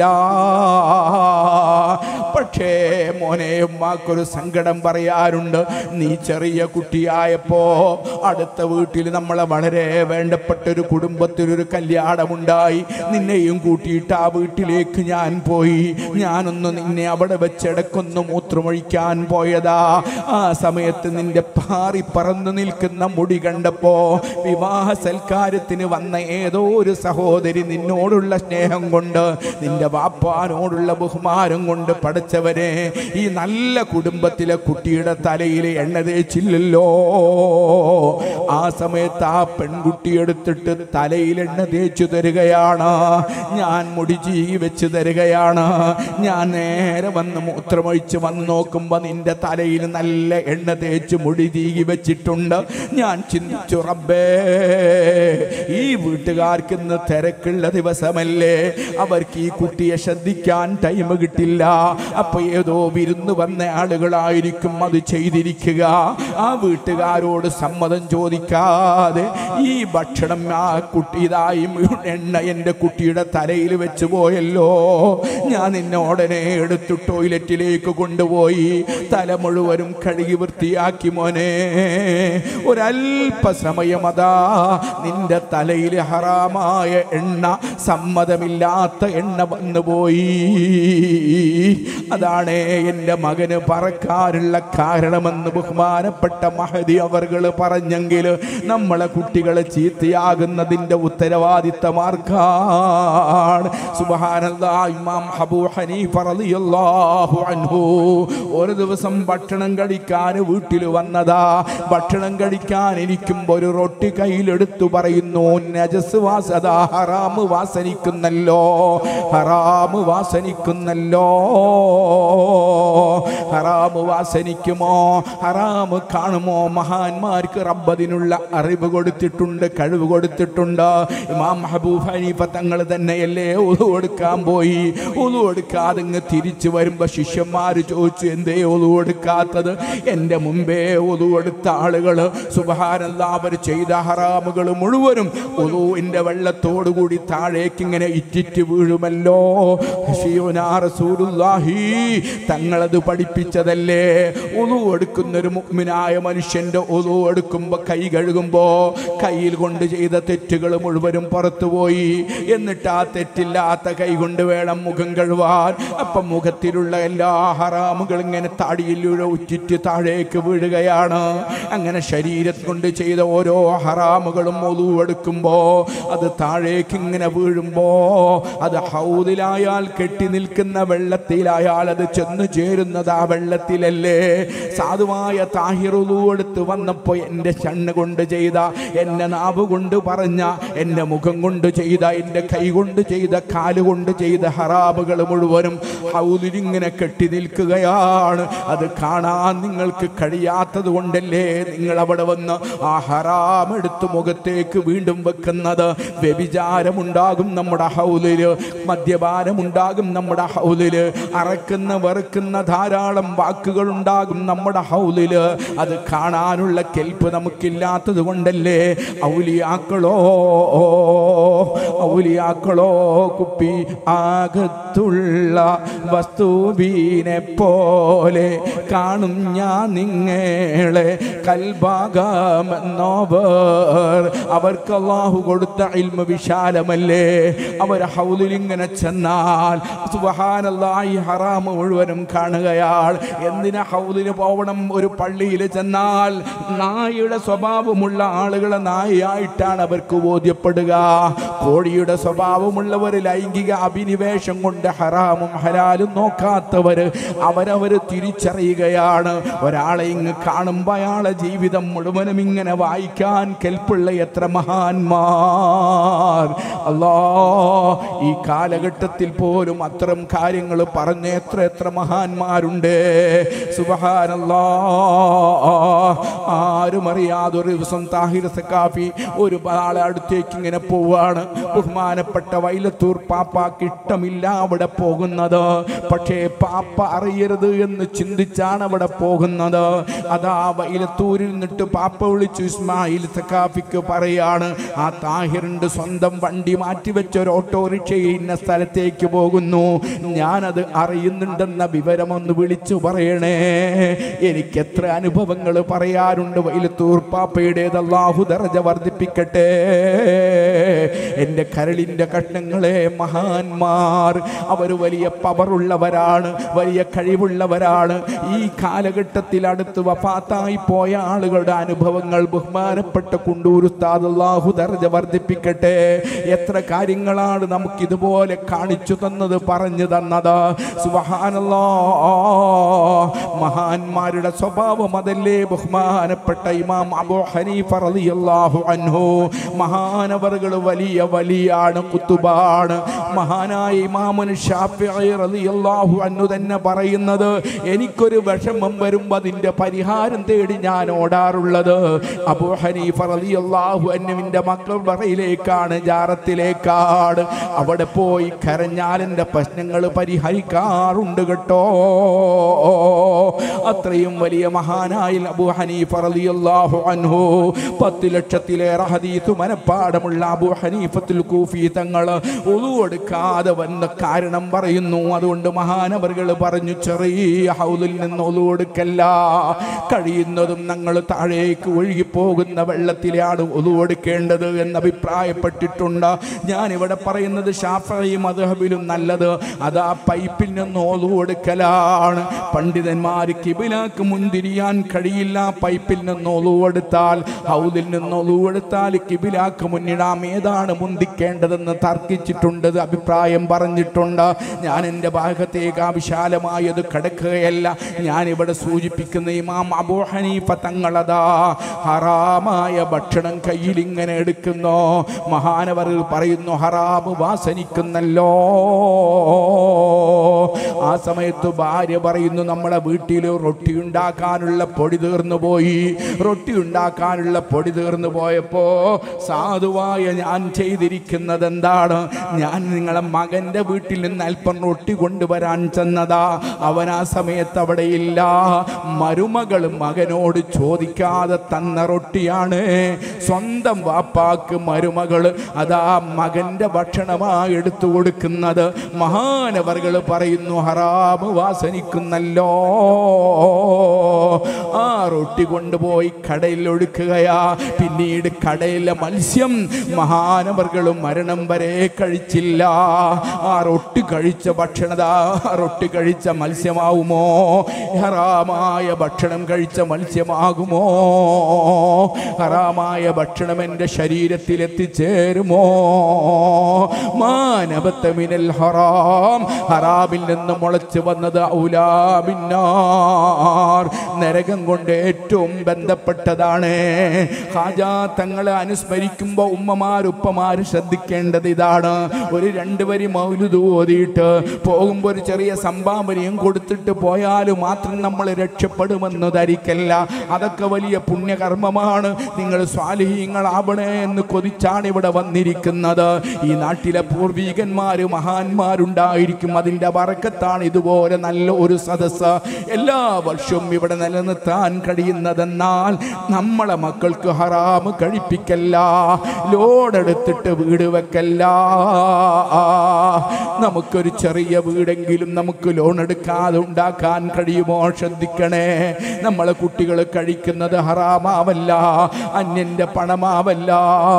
പക്ഷേ മോനെ ഉമ്മാക്കൊരു സങ്കടം പറയാറുണ്ട് നീ ചെറിയ കുട്ടിയായപ്പോ അടുത്ത വീട്ടിൽ നമ്മളെ വളരെ വേണ്ടപ്പെട്ട ഒരു കുടുംബത്തിലൊരു കല്യാണമുണ്ടായി നിന്നെയും കൂട്ടിയിട്ട് ആ വീട്ടിലേക്ക് ഞാൻ പോയി ഞാനൊന്ന് നിന്നെ അവിടെ വെച്ചെടക്കൊന്ന് മൂത്രമൊഴിക്കാൻ പോയതാ ആ സമയത്ത് നിന്റെ പാറി പറന്നു നിൽക്കുന്ന മുടി കണ്ടപ്പോ വിവാഹ സൽക്കാരത്തിന് വന്ന ഏതോ ഒരു സഹോദരി നിന്നോടുള്ള സ്നേഹം കൊണ്ട് നിന്റെ വാപ്പാനോടുള്ള ബഹുമാനം കൊണ്ട് പഠിച്ചവരെ ഈ നല്ല കുടുംബത്തിലെ കുട്ടിയുടെ തലയിൽ എണ്ണ തേച്ചില്ലല്ലോ ആ സമയത്ത് ആ പെൺകുട്ടി എടുത്തിട്ട് തലയിൽ എണ്ണ തേച്ചു തരികയാണ് ഞാൻ മുടി ചീകി വെച്ച് തരികയാണ് ഞാൻ നേരെ വന്ന് മൂത്രമൊഴിച്ച് വന്ന് നോക്കുമ്പോൾ നിന്റെ തലയിൽ നല്ല എണ്ണ തേച്ച് മുടി തീകി വെച്ചിട്ടുണ്ട് ഞാൻ ചിന്തിച്ചു റബ്ബേ ഈ വീട്ടുകാർക്ക് ഇന്ന് തിരക്കുള്ള ദിവസമല്ലേ അവർക്ക് ഈ കുട്ടിയെ ശ്രദ്ധിക്കാൻ ടൈം കിട്ടില്ല അപ്പൊ ഏതോ വിരുന്ന് വന്ന ആളുകളായിരിക്കും അത് ചെയ്തിരിക്കുക ആ വീട്ടുകാരോട് സമ്മതം ചോദിക്കും ചോദിക്കാതെ ഈ ഭക്ഷണം ആ കുട്ടി ഇതായി എണ്ണ എൻ്റെ കുട്ടിയുടെ തലയിൽ വെച്ച് പോയല്ലോ ഞാൻ നിന്നെ ഉടനെ എടുത്തു ടോയ്ലറ്റിലേക്ക് കൊണ്ടുപോയി തല മുഴുവനും കഴുകി വൃത്തിയാക്കി മോനെ ഒരല്പസമയം അതാ നിന്റെ തലയിൽ ഹറാമായ എണ്ണ സമ്മതമില്ലാത്ത എണ്ണ വന്നുപോയി അതാണ് എൻ്റെ മകന് പറക്കാനുള്ള കാരണമെന്ന് ബഹുമാനപ്പെട്ട മഹതി അവർകൾ പറഞ്ഞെങ്കിൽ നമ്മളെ കുട്ടികളെ ചീത്തയാകുന്നതിൻ്റെ ഉത്തരവാദിത്തമാർക്കാണ് സുബ്ഹാനല്ലാ ഇമാം ഹബൂ ഹനീഫ റളിയല്ലാഹു അൻഹു ഒരു ദിവസം ഭക്ഷണം കഴിക്കാൻ വീട്ടിൽ വന്നതാ ഭക്ഷണം കഴിക്കാൻ ഇരിക്കുമ്പോൾ ഒരു റൊട്ടി കയ്യിലെടുത്തു പറയുന്നു നജസ് വാസത ഹറാമ് വാസനിക്കുന്നല്ലോ ഹറാമ് വാസനിക്കുന്നല്ലോ ഹറാമ് വാസനിക്കുമോ ഹറാമ് കാണുമോ മഹാന്മാർക്ക് റബ്ബതിനുള്ള അറിവ് കൊടുത്തിട്ടുണ്ട് കഴിവ് കൊടുത്തിട്ടുണ്ട് ഇമാം ഹബൂബ് ഹനീഫ തങ്ങൾ തന്നെയല്ലേ ഒതു കൊടുക്കാൻ പോയി ഒതു കൊടുക്കാതെ ഇങ്ങ് തിരിച്ചു വരുമ്പോ ശിഷ്യന്മാർ ചോദിച്ചു എന്തേ ഒതു കൊടുക്കാത്തത് എൻ്റെ മുമ്പേ ഒതു കൊടുത്ത ആളുകൾ സുബഹാനല്ല അവർ ചെയ്ത ഹറാമുകൾ മുഴുവനും ഒതുവിൻ്റെ വെള്ളത്തോടു കൂടി താഴേക്ക് ഇങ്ങനെ ഇറ്റിറ്റ് വീഴുമല്ലോ ഷിയോനാ റസൂലുള്ളാഹി തങ്ങളത് പഠിപ്പിച്ചതല്ലേ ഒതു എടുക്കുന്ന ഒരു മുഗ്മിനായ മനുഷ്യന്റെ ഒതു എടുക്കുമ്പോൾ കൈ കഴുകുമ്പോ കയ്യിൽ കൊണ്ട് ചെയ്ത തെറ്റുകൾ മുഴുവനും പുറത്തുപോയി എന്നിട്ട് ആ തെറ്റില്ലാത്ത കൈ കൊണ്ട് വേണം മുഖം കഴുവാൻ അപ്പം മുഖത്തിലുള്ള എല്ലാ ഹറാമുകൾ ഇങ്ങനെ താടിയിലൂടെ ഉറ്റിറ്റ് താഴേക്ക് വീഴുകയാണ് അങ്ങനെ ശരീരം കൊണ്ട് ചെയ്ത ഓരോ ഹറാമുകളും ഒതു എടുക്കുമ്പോ അത് താഴേക്ക് ഇങ്ങനെ വീഴുമ്പോ അത് ഹൗദിലായാൽ കെട്ടി നിൽക്കുന്ന വെള്ളത്തിലായാൽ അത് ചെന്ന് ചേരുന്നത് ആ വെള്ളത്തിലല്ലേ സാധുവായ താഹിറുലു എടുത്ത് വന്നപ്പോ എൻ്റെ കണ്ണ് കൊണ്ട് ചെയ്ത എൻ്റെ നാവ് കൊണ്ട് പറഞ്ഞ എൻ്റെ മുഖം കൊണ്ട് ചെയ്ത എൻ്റെ കൈ കൊണ്ട് ചെയ്ത കാല് കൊണ്ട് ചെയ്ത ഹറാബുകൾ മുഴുവനും ഹൗദിലിങ്ങനെ കെട്ടി നിൽക്കുകയാണ് അത് കാണാൻ നിങ്ങൾക്ക് കഴിയാത്തത് കൊണ്ടല്ലേ നിങ്ങൾ അവിടെ വന്ന് ആ ഹറാം എടുത്ത് മുഖത്തേക്ക് വീണ്ടും വെക്കുന്നത് വ്യഭിചാരമുണ്ടാകും നമ്മുടെ ഹൗലില് മദ്യപാനമുണ്ടാകും നമ്മുടെ ഹൗലില് അറക്കുന്ന വെറുക്കുന്ന ധാരാളം വാക്കുകൾ ഉണ്ടാകും നമ്മുടെ ഹൗലില് അത് കാണാനുള്ള കെൽപ്പ് നമുക്കില്ലാത്തത് കൊണ്ടല്ലേ ഔലിയാക്കളോ ഔലിയാക്കളോ കുപ്പി ആകത്തുള്ള വസ്തുവിനെ പോലെ കാണും ഞാൻ നിങ്ങളെ കൽഭാഗമെന്നോവർ അവർക്ക് അള്ളാഹു കൊടുത്ത ഇൽമ വിശാലമല്ലേ അവർ ഹൗലിൽ ഇങ്ങനെ ചെന്നാൽ സുബഹാനല്ലാഹി ഹറാമ് മുഴുവനും കാണുകയാൾ എന്തിനാ ഹൗലിന് പോവണം ഒരു പള്ളിയിൽ ചെന്നാൽ നായയുടെ സ്വഭാവമുള്ള ആളുകളെ നായയായിട്ടാണ് അവർക്ക് ബോധ്യപ്പെടുക കോഴിയുടെ സ്വഭാവമുള്ളവർ ലൈംഗിക അഭിനിവേശം കൊണ്ട് ഹറാമും ഹലാലും നോക്കാത്തവർ അവരവർ തിരിച്ചറിയുകയാണ് ഒരാളെ ഇങ്ങ് കാണുമ്പോൾ അയാളെ ജീവിതം മുഴുവനും ഇങ്ങനെ വായിക്കാൻ കെൽപ്പുള്ള എത്ര മഹാന്മാർ അല്ലാ ഈ കാലഘട്ടത്തിൽ പോലും അത്തരം കാര്യങ്ങൾ പറഞ്ഞ എത്ര എത്ര മഹാന്മാരുണ്ട് സുബഹാനല്ലാ ആരും അറിയാതെ ഒരു ദിവസം താഹിർ സക്കാഫി ഒരു ആളെ അടുത്തേക്ക് ഇങ്ങനെ പോവാണ് ബഹുമാനപ്പെട്ട വൈലത്തൂർ പാപ്പാക്ക് ഇഷ്ടമില്ല അവിടെ പോകുന്നത് പക്ഷേ പാപ്പ അറിയരുത് എന്ന് ചിന്തിച്ചാണ് അവിടെ പോകുന്നത് അതാ വൈലത്തൂരിൽ നിന്നിട്ട് പാപ്പ വിളിച്ചു ഇസ്മായിൽ സക്കാഫിക്ക് പറയാണ് ആ താഹിറിന്റെ സ്വന്തം വണ്ടി മാറ്റിവെച്ച ഒരു ഓട്ടോറിക്ഷയിൽ ഇന്ന സ്ഥലത്തേക്ക് പോകുന്നു ഞാനത് അറിയുന്നുണ്ടെന്ന വിവരം ഒന്ന് വിളിച്ചു പറയണേ എനിക്ക് എത്ര അനുഭവങ്ങൾ പറയാറുണ്ട് വൈലത്തൂർ പാപ്പയുടേത് അള്ളാഹു ദറജ വർദ്ധിപ്പിക്കട്ടെ എൻ്റെ കരളിൻ്റെ കഷ്ണങ്ങളെ മഹാന്മാർ അവർ വലിയ പവറുള്ളവരാണ് വലിയ കഴിവുള്ളവരാണ് ഈ കാലഘട്ടത്തിൽ അടുത്ത് വഫാത്തായി പോയ ആളുകളുടെ അനുഭവങ്ങൾ ബഹുമാനപ്പെട്ട കുണ്ടൂർ ഉസ്താദ് അള്ളാഹു ദർജ വർദ്ധിപ്പിക്കട്ടെ എത്ര കാര്യങ്ങളാണ് നമുക്ക് ഇതുപോലെ കാണിച്ചു തന്നത് പറഞ്ഞു തന്നത് സുബഹാനല്ലാ മഹാന്മാരുടെ സ്വഭാവം അതല്ലേ ബഹുമാനപ്പെട്ട ഇമാം അബു ഹനീഫ റളിയല്ലാഹു അൻഹു മഹാനവറുകൾ വലിയ വലിയാണ് കുത്തുബാണ് മഹാനായ ഇമാമുൻ ഷാഫിഈ റളിയല്ലാഹു അൻഹു തന്നെ പറയുന്നത് എനിക്കൊരു വിഷമം വരുമ്പോൾ അതിന്റെ പരിഹാരം തേടി ഞാൻ ഓടാറുള്ളത് അബൂ ഹനീഫ റളിയല്ലാഹു അൻഹുവിന്റെ മക്കൾ പറയിലേക്കാണ് ജാറത്തിലേക്കാണ് അവിടെ പോയി കരഞ്ഞാൽ എൻ്റെ പ്രശ്നങ്ങൾ പരിഹരിക്കാറുണ്ട് കേട്ടോ അത്രയും വലിയ മഹാനായ അബൂ ഹനീഫ റളിയല്ലാഹു അൻഹു പത്ത് ലക്ഷത്തിലേറെ ഹദീസ് മനപ്പാടമുള്ള അബൂ ഹനീഫത്തുൽ കൂഫി തങ്ങൾ ഒതു കൊടുക്കാതെ വന്ന കാരണം പറയുന്നു അതുകൊണ്ട് മഹാനവറുകൾ പറഞ്ഞു ചെറിയ ഹൗദിൽ നിന്ന് ഒതു കൊടുക്കല്ല കഴിയുന്നതും ഞങ്ങൾ താഴേക്ക് ഒഴുകി പോകുന്ന വെള്ളത്തിലാണ് ഒതു കൊടുക്കേണ്ടത് എന്ന് അഭിപ്രായപ്പെട്ടിട്ടുണ്ട് ഞാൻ ഇവിടെ പറയുന്നത് ഷാഫി മധുഹബിലും നല്ലത് അതാ പൈപ്പിൽ നിന്ന് ഒതു കൊടുക്കലാണ് പണ്ഡിതന്മാർ കിബിലാക്ക് മുന്തിരിയാൻ കഴിയില്ല പൈപ്പിൽ നിന്ന് ഒതു കൊടുത്താൽ ഹൗദിൽ നിന്ന് ഒതു കൊടുത്താൽ കിബിലാക്ക് മുന്നിടാം ഏതാണ് മുന്തിക്കേണ്ടതെന്ന് തർക്കിച്ചിട്ടുണ്ട് ഇത് അഭിപ്രായം പറഞ്ഞിട്ടുണ്ട് ഞാൻ എൻ്റെ ഭാഗത്തേക്ക് ആ വിശാലമായത് കിടക്കുകയല്ല ഞാൻ ഇവിടെ സൂചിപ്പിക്കുന്ന ഇമാം അബൂ ഹനീഫ തങ്ങളതാ ഹറാമായ ഭക്ഷണം കയ്യിൽ ഇങ്ങനെ എടുക്കുന്നു മഹാനവർ പറയുന്നു ഹറാമ് വാസനിക്കുന്നല്ലോ ആ സമയത്ത് ഭാര്യ പറയുന്നു നമ്മളെ വീട്ടിൽ റൊട്ടി ഉണ്ടാക്കാനുള്ള പൊടി തീർന്നു പോയി റൊട്ടി ഉണ്ടാക്കാനുള്ള പൊടി തീർന്നു പോയപ്പോ സാധുവായ ഞാൻ ചെയ്തിരിക്കുന്നത് എന്താണ് ഞാൻ നിങ്ങളെ മകന്റെ വീട്ടിൽ നിന്ന് അല്പം റൊട്ടി കൊണ്ടുവരാൻ ചെന്നതാ അവൻ ആ സമയത്ത് അവിടെ ഇല്ല മരുമകൾ മകനോട് ചോദിക്കാതെ തന്ന റൊട്ടിയാണ് സ്വന്തം വാപ്പാക്ക് മരുമകൾ അതാ മകന്റെ ഭക്ഷണമായി എടുത്തു കൊടുക്കുന്നത് മഹാനവർകൾ പറയുന്നു ഹറാമ് വാസനിക്കുന്നല്ലോ ആ റൊട്ടി കൊണ്ടുപോയി കടയിൽ ഒഴുക്കുകയാ പിന്നീട് കടയിലെ മത്സ്യം മഹാനവർകളും മരണം വരെ കഴിച്ചില്ല ആ റൊട്ടി കഴിച്ച ഭക്ഷണത റൊട്ടി കഴിച്ച മത്സ്യമാവുമോ ഹറാമായ ഭക്ഷണം കഴിച്ച മത്സ്യമാകുമോ ഹറാമായ ഭക്ഷണം എൻ്റെ ശരീരത്തിൽ എത്തിച്ചേരുമോ മാനവത്തമിനൽ ഹറാം ഹറാമിൽ നിന്ന് മുളച്ചു വന്നത് ഔലാബിന്നാർ നരകം കൊണ്ട് ഏറ്റവും ബന്ധപ്പെട്ടതാണ് ഹാജാ തങ്ങളെ അനുസ്മരിക്കുമ്പോൾ ഉമ്മമാർ ഉപ്പമാർ ശ്രദ്ധിക്കേണ്ടത് ഇതാണ് ഒരു രണ്ട് വരി മൗലുദ് ഓതിയിട്ട് പോകുമ്പോൾ ഒരു ചെറിയ സംഭാവനയും കൊടുത്തിട്ട് പോയാൽ മാത്രം നമ്മൾ രക്ഷപ്പെടുമെന്ന് ധരിക്കല്ല അതൊക്കെ വലിയ പുണ്യകർമ്മമാണ് നിങ്ങൾ സ്വാലിഹീങ്ങളാവണേ എന്ന് കൊതിച്ചാണ് ഇവിടെ വന്നിരിക്കുന്നത് ഈ നാട്ടിലെ പൂർവീകന്മാർ മഹാന്മാരുണ്ടായിരിക്കും അതിൻ്റെ വറക്കത്താണ് ഇതുപോലെ നല്ല ഒരു സദസ്സ് എല്ലാ വർഷവും ഇവിടെ നിലനിർത്താൻ കഴിയുന്നതെന്നാൽ നമ്മളെ മക്കൾക്ക് ഹറാമ് കഴിപ്പിക്കല്ല ലോഡെടുത്തിട്ട് വീട് വെക്കല്ല നമുക്കൊരു ചെറിയ വീടെങ്കിലും നമുക്ക് ലോൺ എടുക്കാതെ ഉണ്ടാക്കാൻ കഴിയുമോ ശ്രദ്ധിക്കണേ നമ്മളെ കുട്ടികൾ കഴിക്കുന്നത് ഹറാമാവല്ല അന്യന്റെ പണമാവല്ല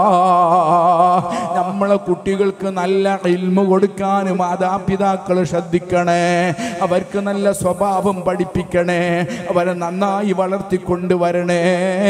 നമ്മളെ കുട്ടികൾക്ക് നല്ല ഇൽമ കൊടുക്കാൻ മാതാപിതാക്കൾ ശ്രദ്ധിക്കണേ അവർക്ക് നല്ല സ്വഭാവം പഠിപ്പിക്കണേ അവരെ നന്നായി വളർത്തിക്കൊണ്ടുവരണേ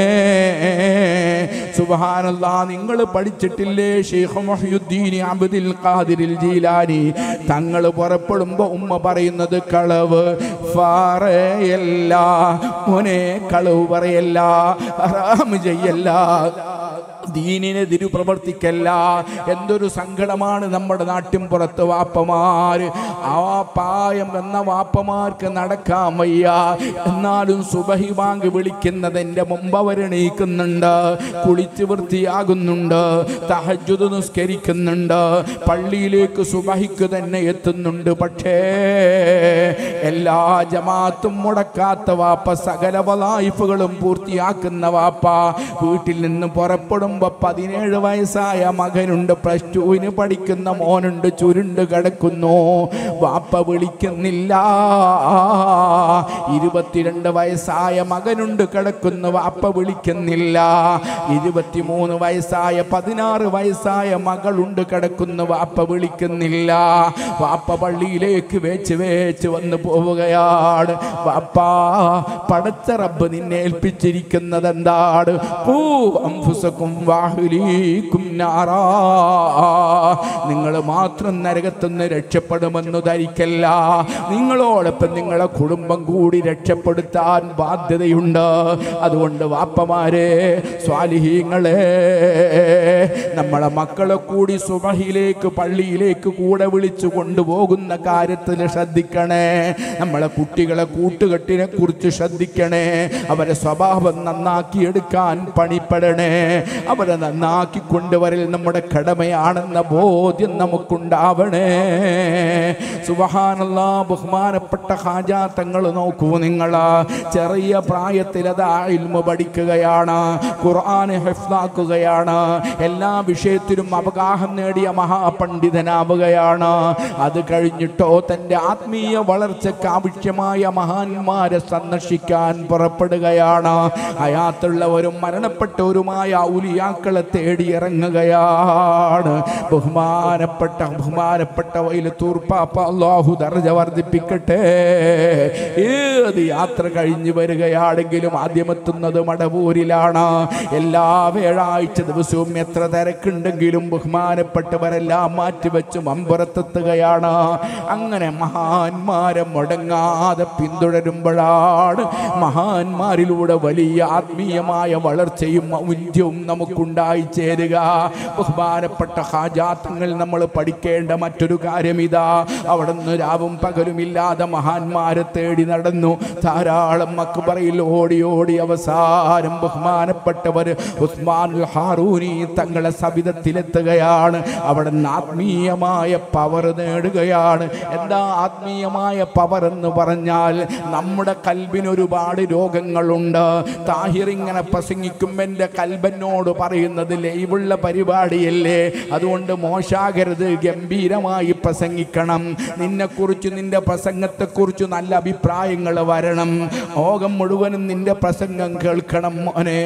സുബഹാനല്ല നിങ്ങൾ പഠിച്ചിട്ടില്ലേ ഷെയ്ഖ് മൊഹ്യുദ്ദീൻ അബ്ദുൽ ഖാദിരിൽ ജീലാനി തങ്ങൾ പുറപ്പെടുമ്പോ ഉമ്മ പറയുന്നത് കളവ് ഫാറയല്ല മോനെ കളവ് പറയല്ല ഹറാം ചെയ്യല്ല ദീനിനെതിരു പ്രവർത്തിക്കല്ല എന്തൊരു സങ്കടമാണ് നമ്മുടെ നാട്ടിൻ പുറത്ത് വാപ്പമാര് ആ പായം എന്ന വാപ്പമാർക്ക് നടക്കാൻ വയ്യ എന്നാലും സുബഹി ബാങ്ക് വിളിക്കുന്നതിൻ്റെ മുമ്പ് അവർ എണീക്കുന്നുണ്ട് കുളിച്ച് വൃത്തിയാകുന്നുണ്ട് തഹജുദ് നിസ്കരിക്കുന്നുണ്ട് പള്ളിയിലേക്ക് സുബഹിക്ക് തന്നെ എത്തുന്നുണ്ട് പക്ഷേ എല്ലാ ജമാത്തും മുടക്കാത്ത വാപ്പ സകല വലായിഫുകളും പൂർത്തിയാക്കുന്ന വാപ്പ വീട്ടിൽ നിന്ന് പുറപ്പെടുമ്പോൾ പതിനേഴ് വയസ്സായ മകനുണ്ട് പ്ലസ് ടുവിന് പഠിക്കുന്ന മോനുണ്ട് ചുരുണ്ട് കിടക്കുന്നു വാപ്പ വിളിക്കുന്നില്ല ഇരുപത്തിരണ്ട് വയസ്സായ മകനുണ്ട് കിടക്കുന്നു വാപ്പ വിളിക്കുന്നില്ല ഇരുപത്തിമൂന്ന് വയസ്സായ പതിനാറ് വയസ്സായ മകളുണ്ട് കിടക്കുന്നു വാപ്പ വിളിക്കുന്നില്ല വാപ്പ പള്ളിയിലേക്ക് വേച്ച് വേച്ച് വന്ന് പോവുകയാണ് വാപ്പ പടച്ച റബ്ബ് നിന്നെ ഏൽപ്പിച്ചിരിക്കുന്നത് എന്താണ് പൂ അംഫുസക്കും വാഹുലീക്കും നാറാ നിങ്ങൾ മാത്രം നരകത്തുനിന്ന് രക്ഷപ്പെടുമെന്ന് ധരിക്കല്ല നിങ്ങളോടൊപ്പം നിങ്ങളെ കുടുംബം കൂടി രക്ഷപ്പെടുത്താൻ ബാധ്യതയുണ്ട് അതുകൊണ്ട് വാപ്പമാരെ സ്വാലിഹീങ്ങളെ നമ്മളെ മക്കളെ കൂടി സുബഹിയിലേക്ക് പള്ളിയിലേക്ക് കൂടെ വിളിച്ചു കൊണ്ടുപോകുന്ന കാര്യത്തിൽ ശ്രദ്ധിക്കണേ നമ്മളെ കുട്ടികളെ കൂട്ടുകെട്ടിനെ കുറിച്ച് ശ്രദ്ധിക്കണേ അവരെ സ്വഭാവം നന്നാക്കി എടുക്കാൻ പണിപ്പെടണേ അവരെ നന്നാക്കി കൊണ്ടുവരൽ നമ്മുടെ കടമയാണെന്ന ബോധ്യം നമുക്കുണ്ടാവണേ സുബഹാനല്ലാ ബഹുമാനപ്പെട്ട ഹാജാത്തങ്ങൾ നോക്കൂ നിങ്ങൾ ചെറിയ പ്രായത്തിൽ അതാ ഇൽമ പഠിക്കുകയാണ് ഖുർആൻ ഹെഫ്ലാക്കുകയാണ് എല്ലാ വിഷയത്തിലും അവഗാഹം നേടിയ മഹാപണ്ഡിതനാവുകയാണ് അത് കഴിഞ്ഞിട്ടോ തൻ്റെ ആത്മീയ വളർച്ചയ്ക്ക് ആവശ്യമായ മഹാന്മാരെ സന്ദർശിക്കാൻ പുറപ്പെടുകയാണ് ഹയാത്തുള്ളവരും മരണപ്പെട്ടവരുമായ ഔലിയാക്കളെ തേടി ഇറങ്ങുകയാണ് ബഹുമാനപ്പെട്ട ബഹുമാനപ്പെട്ട വൈലത്തൂർപ്പാപ്പ അള്ളാഹു ദർജ വർദ്ധിപ്പിക്കട്ടെ ഏത് യാത്ര കഴിഞ്ഞു വരികയാണെങ്കിലും ആദ്യം എത്തുന്നത് മടവൂരിലാണ് എല്ലാ വ്യാഴാഴ്ച ദിവസവും എത്ര തിരക്കുണ്ടെങ്കിലും ബഹുമാനപ്പെട്ടവരെല്ലാം മാറ്റിവെച്ച് മമ്പുറത്തെത്തുകയാണ് അങ്ങനെ മഹാന്മാരെ മുടങ്ങാതെ പിന്തുടരുമ്പോഴാണ് മഹാന്മാരിലൂടെ വലിയ ആത്മീയമായ വളർച്ചയും ഔന്യവും നമുക്കുണ്ടായി ചേരുക ബഹുമാനപ്പെട്ട ഹാജാത്തങ്ങൾ നമ്മൾ പഠിക്കേണ്ട മറ്റൊരു കാര്യം ഇതാ അവിടെ നിന്ന് രാവും പകലുമില്ലാതെ മഹാന്മാരെ തേടി നടന്നു ധാരാളം മക്ബറയിൽ ഓടി ഓടി അവസാനം ബഹുമാനപ്പെട്ടവർ ഉസ്മാനുൽ ഹാറൂനി തങ്ങളെ സവിധത്തിലെത്തുകയാണ് അവിടെ നിന്ന് ആത്മീയമായ പവർ നേടുകയാണ് എന്താ ആത്മീയമായ പവർ എന്ന് പറഞ്ഞാൽ നമ്മുടെ കൽബിന് ഒരുപാട് രോഗങ്ങളുണ്ട് താഹിർ ഇങ്ങനെ പ്രസംഗിക്കും എൻ്റെ കൽബനോട് പറയുന്നത് ലൈവുള്ള പരിപാടിയല്ലേ അതുകൊണ്ട് മോശാകരുത് ഗംഭീരമായി പ്രസംഗിക്കണം നിന്നെക്കുറിച്ച് നിന്റെ പ്രസംഗത്തെക്കുറിച്ച് നല്ല അഭിപ്രായങ്ങൾ വരണം ലോകം മുഴുവനും നിന്റെ പ്രസംഗം കേൾക്കണം മോനെ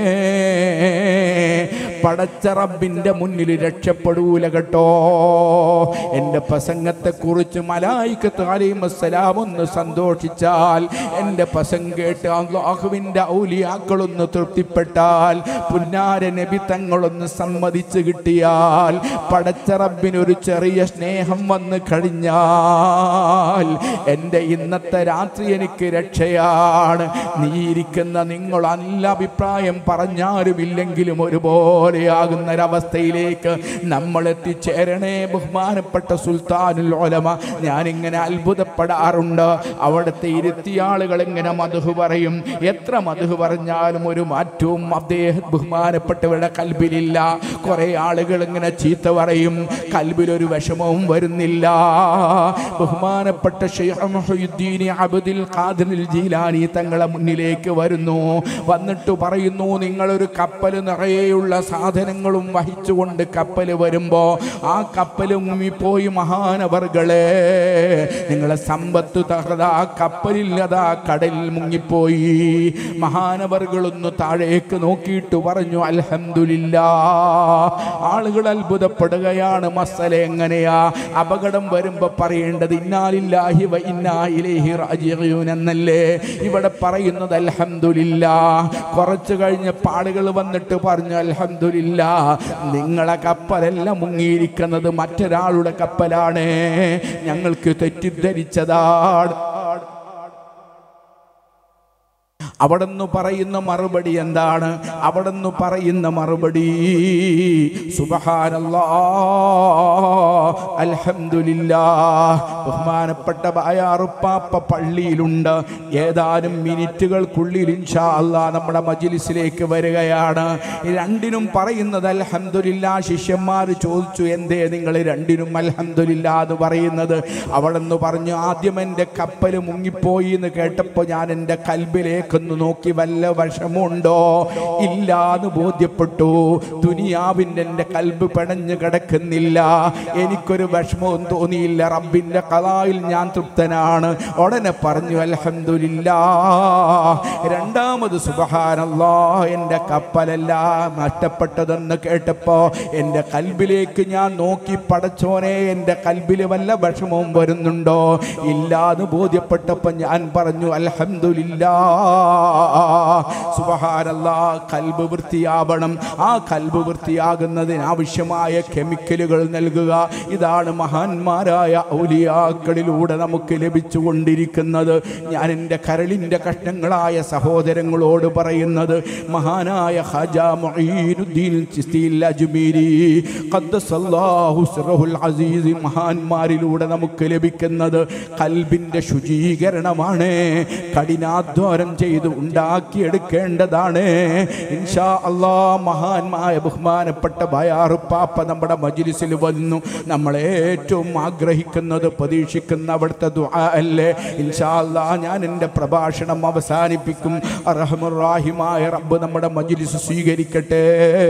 പടച്ച റബ്ബിന്റെ മുന്നിൽ രക്ഷപ്പെടൂല കേട്ടോ എൻ്റെ പ്രസംഗത്തെക്കുറിച്ച് മലായിക്കത്ത് അലൈമസ്സലാം ഒന്ന് സന്തോഷിച്ചാൽ എൻ്റെ പ്രസംഗം കേട്ട് അള്ളാഹുവിൻ്റെ ഔലിയാക്കളൊന്ന് തൃപ്തിപ്പെട്ടാൽ പുന്നാര നബി തങ്ങളൊന്ന് സമ്മതിച്ച് കിട്ടിയാൽ പടച്ച റബ്ബിനൊരു ചെറിയ സ്നേഹം വന്ന് കഴിഞ്ഞാൽ എൻ്റെ ഇന്നത്തെ രാത്രി എനിക്ക് രക്ഷയാണ് നീ ഇരിക്കുന്ന നിങ്ങൾ നല്ല അഭിപ്രായം പറഞ്ഞാലും ഇല്ലെങ്കിലും ഒരുപോലെയാകുന്ന ഒരവസ്ഥയിലേക്ക് നമ്മൾ എത്തിച്ചേരണേ ബഹുമാനപ്പെട്ട സുൽത്താനുൽ ഓലമ ഞാനിങ്ങനെ അത്ഭുതപ്പെടാറുണ്ട് അവിടുത്തെ ഇരുത്തിയ ആളുകൾ ഇങ്ങനെ മധു പറയും എത്ര മധു പറഞ്ഞാലും ഒരു മാറ്റവും അദ്ദേഹം ബഹുമാനപ്പെട്ടവരുടെ കൽബിലില്ല കുറെ ആളുകൾ ഇങ്ങനെ ചീത്ത പറയും കൽബിലൊരു വിഷമവും വരുന്നില്ല ബഹുമാനപ്പെട്ട ഷെയ്ഖ് മുഹ്യിദ്ദീൻ അബ്ദുൽ ഖാദിർ ജീലാനി തങ്ങളെ മുന്നിലേക്ക് വരുന്നു വന്നിട്ട് പറയുന്നു നിങ്ങളൊരു കപ്പൽ നിറയെയുള്ള സാധനങ്ങളും വഹിച്ചുകൊണ്ട് കപ്പൽ വരുമ്പോ ആ കപ്പൽ മുങ്ങിപ്പോയി മഹാനവർകളെ നിങ്ങളെ സമ്പത്ത് തകർന്ന ആ കപ്പലിൽ അതാ കടലിൽ മുങ്ങിപ്പോയി മഹാനവർകളൊന്ന് താഴേക്ക് നോക്കിയിട്ട് പറഞ്ഞു അൽഹംദുലില്ലാ ആളുകൾ അത്ഭുതപ്പെടുകയാണ് മസല എങ്ങനെയാ അപകടം വരുമ്പോ പറയേണ്ടത് ഇന്നാലില്ലാഹി വ ഇന്നാ ഇലൈഹി റാജിഊൻ എന്നല്ലേ ഇവിടെ പറയുന്നത് അൽഹംദുലില്ലാ കുറച്ച് കഴിഞ്ഞ ആളുകൾ വന്നിട്ട് പറഞ്ഞു അൽഹംദുലില്ലാ നിങ്ങളെ കപ്പലല്ല മുങ്ങിയിരിക്കുന്നത് മറ്റൊരാളുടെ കപ്പലാണ് ഞങ്ങൾക്ക് തെറ്റിദ്ധരിച്ചതാണ് അവിടുന്ന് പറയുന്ന മറുപടി എന്താണ് അവിടുന്ന് പറയുന്ന മറുപടി സുബഹാനല്ലാ അൽഹംദുലില്ലാ ബഹുമാനപ്പെട്ട ബായാറുപ്പാപ്പ പള്ളിയിലുണ്ട് ഏതാനും മിനിറ്റുകൾക്കുള്ളിൽ ഇൻഷാ അല്ലാ നമ്മുടെ മജിലിസിലേക്ക് വരികയാണ് ഈ രണ്ടിനും പറയുന്നത് അൽഹംദുലില്ലാ ശിഷ്യന്മാർ ചോദിച്ചു എന്തേ നിങ്ങൾ രണ്ടിനും അൽഹംദുലില്ലാ എന്ന് പറയുന്നത് അവിടെന്ന് പറഞ്ഞു ആദ്യം എൻ്റെ കപ്പൽ മുങ്ങിപ്പോയി എന്ന് കേട്ടപ്പോൾ ഞാൻ എൻ്റെ കൽബിലേക്കൊന്ന് നോക്കി വല്ല വിഷമുണ്ടോ ഇല്ല എന്ന് ബോധ്യപ്പെട്ടു ദുനിയാവിൻ്റെ എൻ്റെ കൽബ് പിണഞ്ഞു കിടക്കുന്നില്ല എനിക്കൊരു വിഷമവും തോന്നിയില്ല റബ്ബിൻ്റെ കലായിൽ ഞാൻ തൃപ്തനാണ് ഉടനെ പറഞ്ഞു അൽഹംദുലില്ലാ രണ്ടാമത് സുബഹാനല്ലാ എൻ്റെ കപ്പലെല്ലാം നഷ്ടപ്പെട്ടതെന്ന് കേട്ടപ്പോ എൻ്റെ കൽബിലേക്ക് ഞാൻ നോക്കി പടച്ചോനെ എൻ്റെ കൽബിൽ വല്ല വിഷമവും വരുന്നുണ്ടോ ഇല്ലാന്ന് ബോധ്യപ്പെട്ടപ്പോൾ ഞാൻ പറഞ്ഞു അൽഹംദുലില്ലാ സുബഹാനല്ലാ കൽബ് വൃത്തിയാവണം ആ കൽബ് വൃത്തിയാകുന്നതിന് ആവശ്യമായ കെമിക്കലുകൾ നൽകുക ഇതാണ് മഹാന്മാരായ ഔലിയാക്കളിലൂടെ നമുക്ക് ലഭിച്ചുകൊണ്ടിരിക്കുന്നത് ഞാൻ എൻ്റെ കരളിൻ്റെ കഷ്ണങ്ങളായ സഹോദരങ്ങളോട് പറയുന്നത് മഹാനായ ഖാജ മുഈനുദ്ദീൻ ചിസ്തിയിൽ അജ്മീരി ഖദ്ദസല്ലാഹു സിറഹുൽ അസീസ് മഹാന്മാരിലൂടെ നമുക്ക് ലഭിക്കുന്നത് കൽബിൻ്റെ ശുചീകരണമാണ് കഠിനാധ്വാനം ചെയ്ത് ഉണ്ടാക്കിയെടുക്കേണ്ടതാണ് ഇൻഷാ അള്ളാ മഹാന്മായ ബഹുമാനപ്പെട്ട ബയാറുപ്പാപ്പ നമ്മുടെ മജ്ലിസിൽ വന്നു നമ്മൾ ഏറ്റവും ആഗ്രഹിക്കുന്നത് പ്രതീക്ഷിക്കുന്ന അവിടുത്തെ ദുആ അല്ലേ ഇൻഷാ അള്ളാ ഞാൻ എൻ്റെ പ്രഭാഷണം അവസാനിപ്പിക്കും റഹ്മുറാഹിമായ റബ്ബ് നമ്മുടെ മജ്ലിസ് സ്വീകരിക്കട്ടെ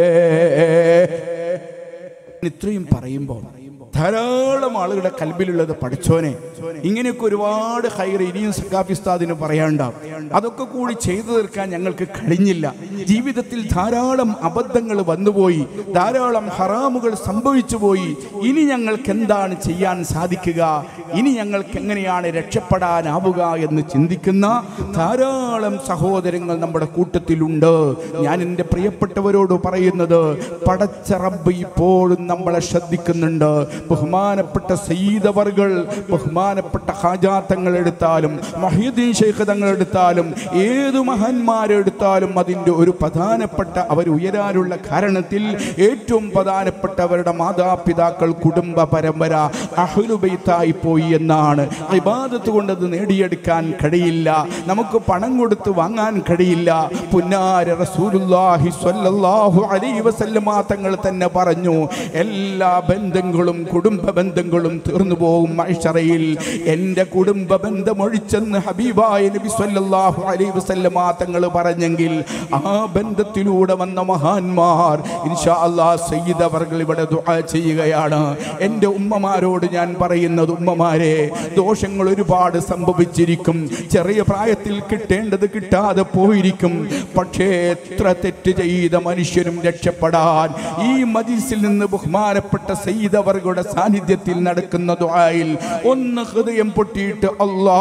ഇത്രയും പറയുമ്പോൾ ധാരാളം ആളുകളുടെ കൽബിലുള്ളത് പഠിച്ചോനെ ഇങ്ങനെയൊക്കെ ഒരുപാട് ഹൈർ ഇനിയും സക്കാഫിസ്താദിന് പറയാണ്ടാവും അതൊക്കെ കൂടി ചെയ്തു തീർക്കാൻ ഞങ്ങൾക്ക് കഴിഞ്ഞില്ല ജീവിതത്തിൽ ധാരാളം അബദ്ധങ്ങൾ വന്നുപോയി ധാരാളം ഹറാമുകൾ സംഭവിച്ചു പോയി ഇനി ഞങ്ങൾക്ക് എന്താണ് ചെയ്യാൻ സാധിക്കുക ഇനി ഞങ്ങൾക്ക് എങ്ങനെയാണ് രക്ഷപ്പെടാനാവുക എന്ന് ചിന്തിക്കുന്ന ധാരാളം സഹോദരങ്ങൾ നമ്മുടെ കൂട്ടത്തിലുണ്ട് ഞാൻ എൻ്റെ പ്രിയപ്പെട്ടവരോട് പറയുന്നത് പടച്ച റബ്ബ് ഇപ്പോഴും നമ്മളെ ശ്രദ്ധിക്കുന്നുണ്ട് ബഹുമാനപ്പെട്ട സയ്യിദവർകൾ ബഹുമാനപ്പെട്ട ഹാജാത്തങ്ങൾ എടുത്താലും മഹീദ്ദീൻ ഷെയ്ഖ് തങ്ങൾ എടുത്താലും ഏത് മഹാന്മാരെടുത്താലും അതിൻ്റെ ഒരു പ്രധാനപ്പെട്ട അവർ ഉയരാനുള്ള കാരണത്തിൽ ഏറ്റവും പ്രധാനപ്പെട്ട അവരുടെ മാതാപിതാക്കൾ കുടുംബ പരമ്പര അഹ്ലുബൈത്തായി പോയി എന്നാണ് ഇബാദത്ത് കൊണ്ട് അത് നേടിയെടുക്കാൻ കഴിയില്ല നമുക്ക് പണം കൊടുത്ത് വാങ്ങാൻ കഴിയില്ല പുന്നാര റസൂലുള്ളാഹി സ്വല്ലല്ലാഹു അലൈഹി വസല്ലമ തങ്ങൾ തന്നെ പറഞ്ഞു എല്ലാ ബന്ധങ്ങളും കുടുംബ ബന്ധങ്ങളും തീർന്നു പോകും മൈഷറയിൽ എൻ്റെ കുടുംബ ബന്ധം ഒഴിച്ചെന്ന് ഹബീബായ നബി സ്വല്ലല്ലാഹു അലൈഹി വസല്ലമ തങ്ങൾ പറഞ്ഞെങ്കിൽ ആ ബന്ധത്തിലൂടെ വന്ന മഹാന്മാർ ഇൻഷാ അല്ലാഹ് സയ്യിദ് അവർകൾ ഇവിടെ ദുആ ചെയ്യുകയാണ് എൻ്റെ ഉമ്മമാരോട് ഞാൻ പറയുന്നത് ഉമ്മമാരെ ദോഷങ്ങൾ ഒരുപാട് സംഭവിച്ചിരിക്കും ചെറിയ പ്രായത്തിൽ കിട്ടേണ്ടത് കിട്ടാതെ പോയിരിക്കും പക്ഷേ എത്ര തെറ്റ് ചെയ്ത മനുഷ്യരും രക്ഷപ്പെടാൻ ഈ മജിസിൽ നിന്ന് ബഹുമാനപ്പെട്ട സയ്യിദ് അവരുടെ സാന്നിധ്യത്തിൽ നടക്കുന്ന ദുആയിൽ ഒന്ന് ഹൃദയം പൊട്ടിയിട്ട് അല്ലാ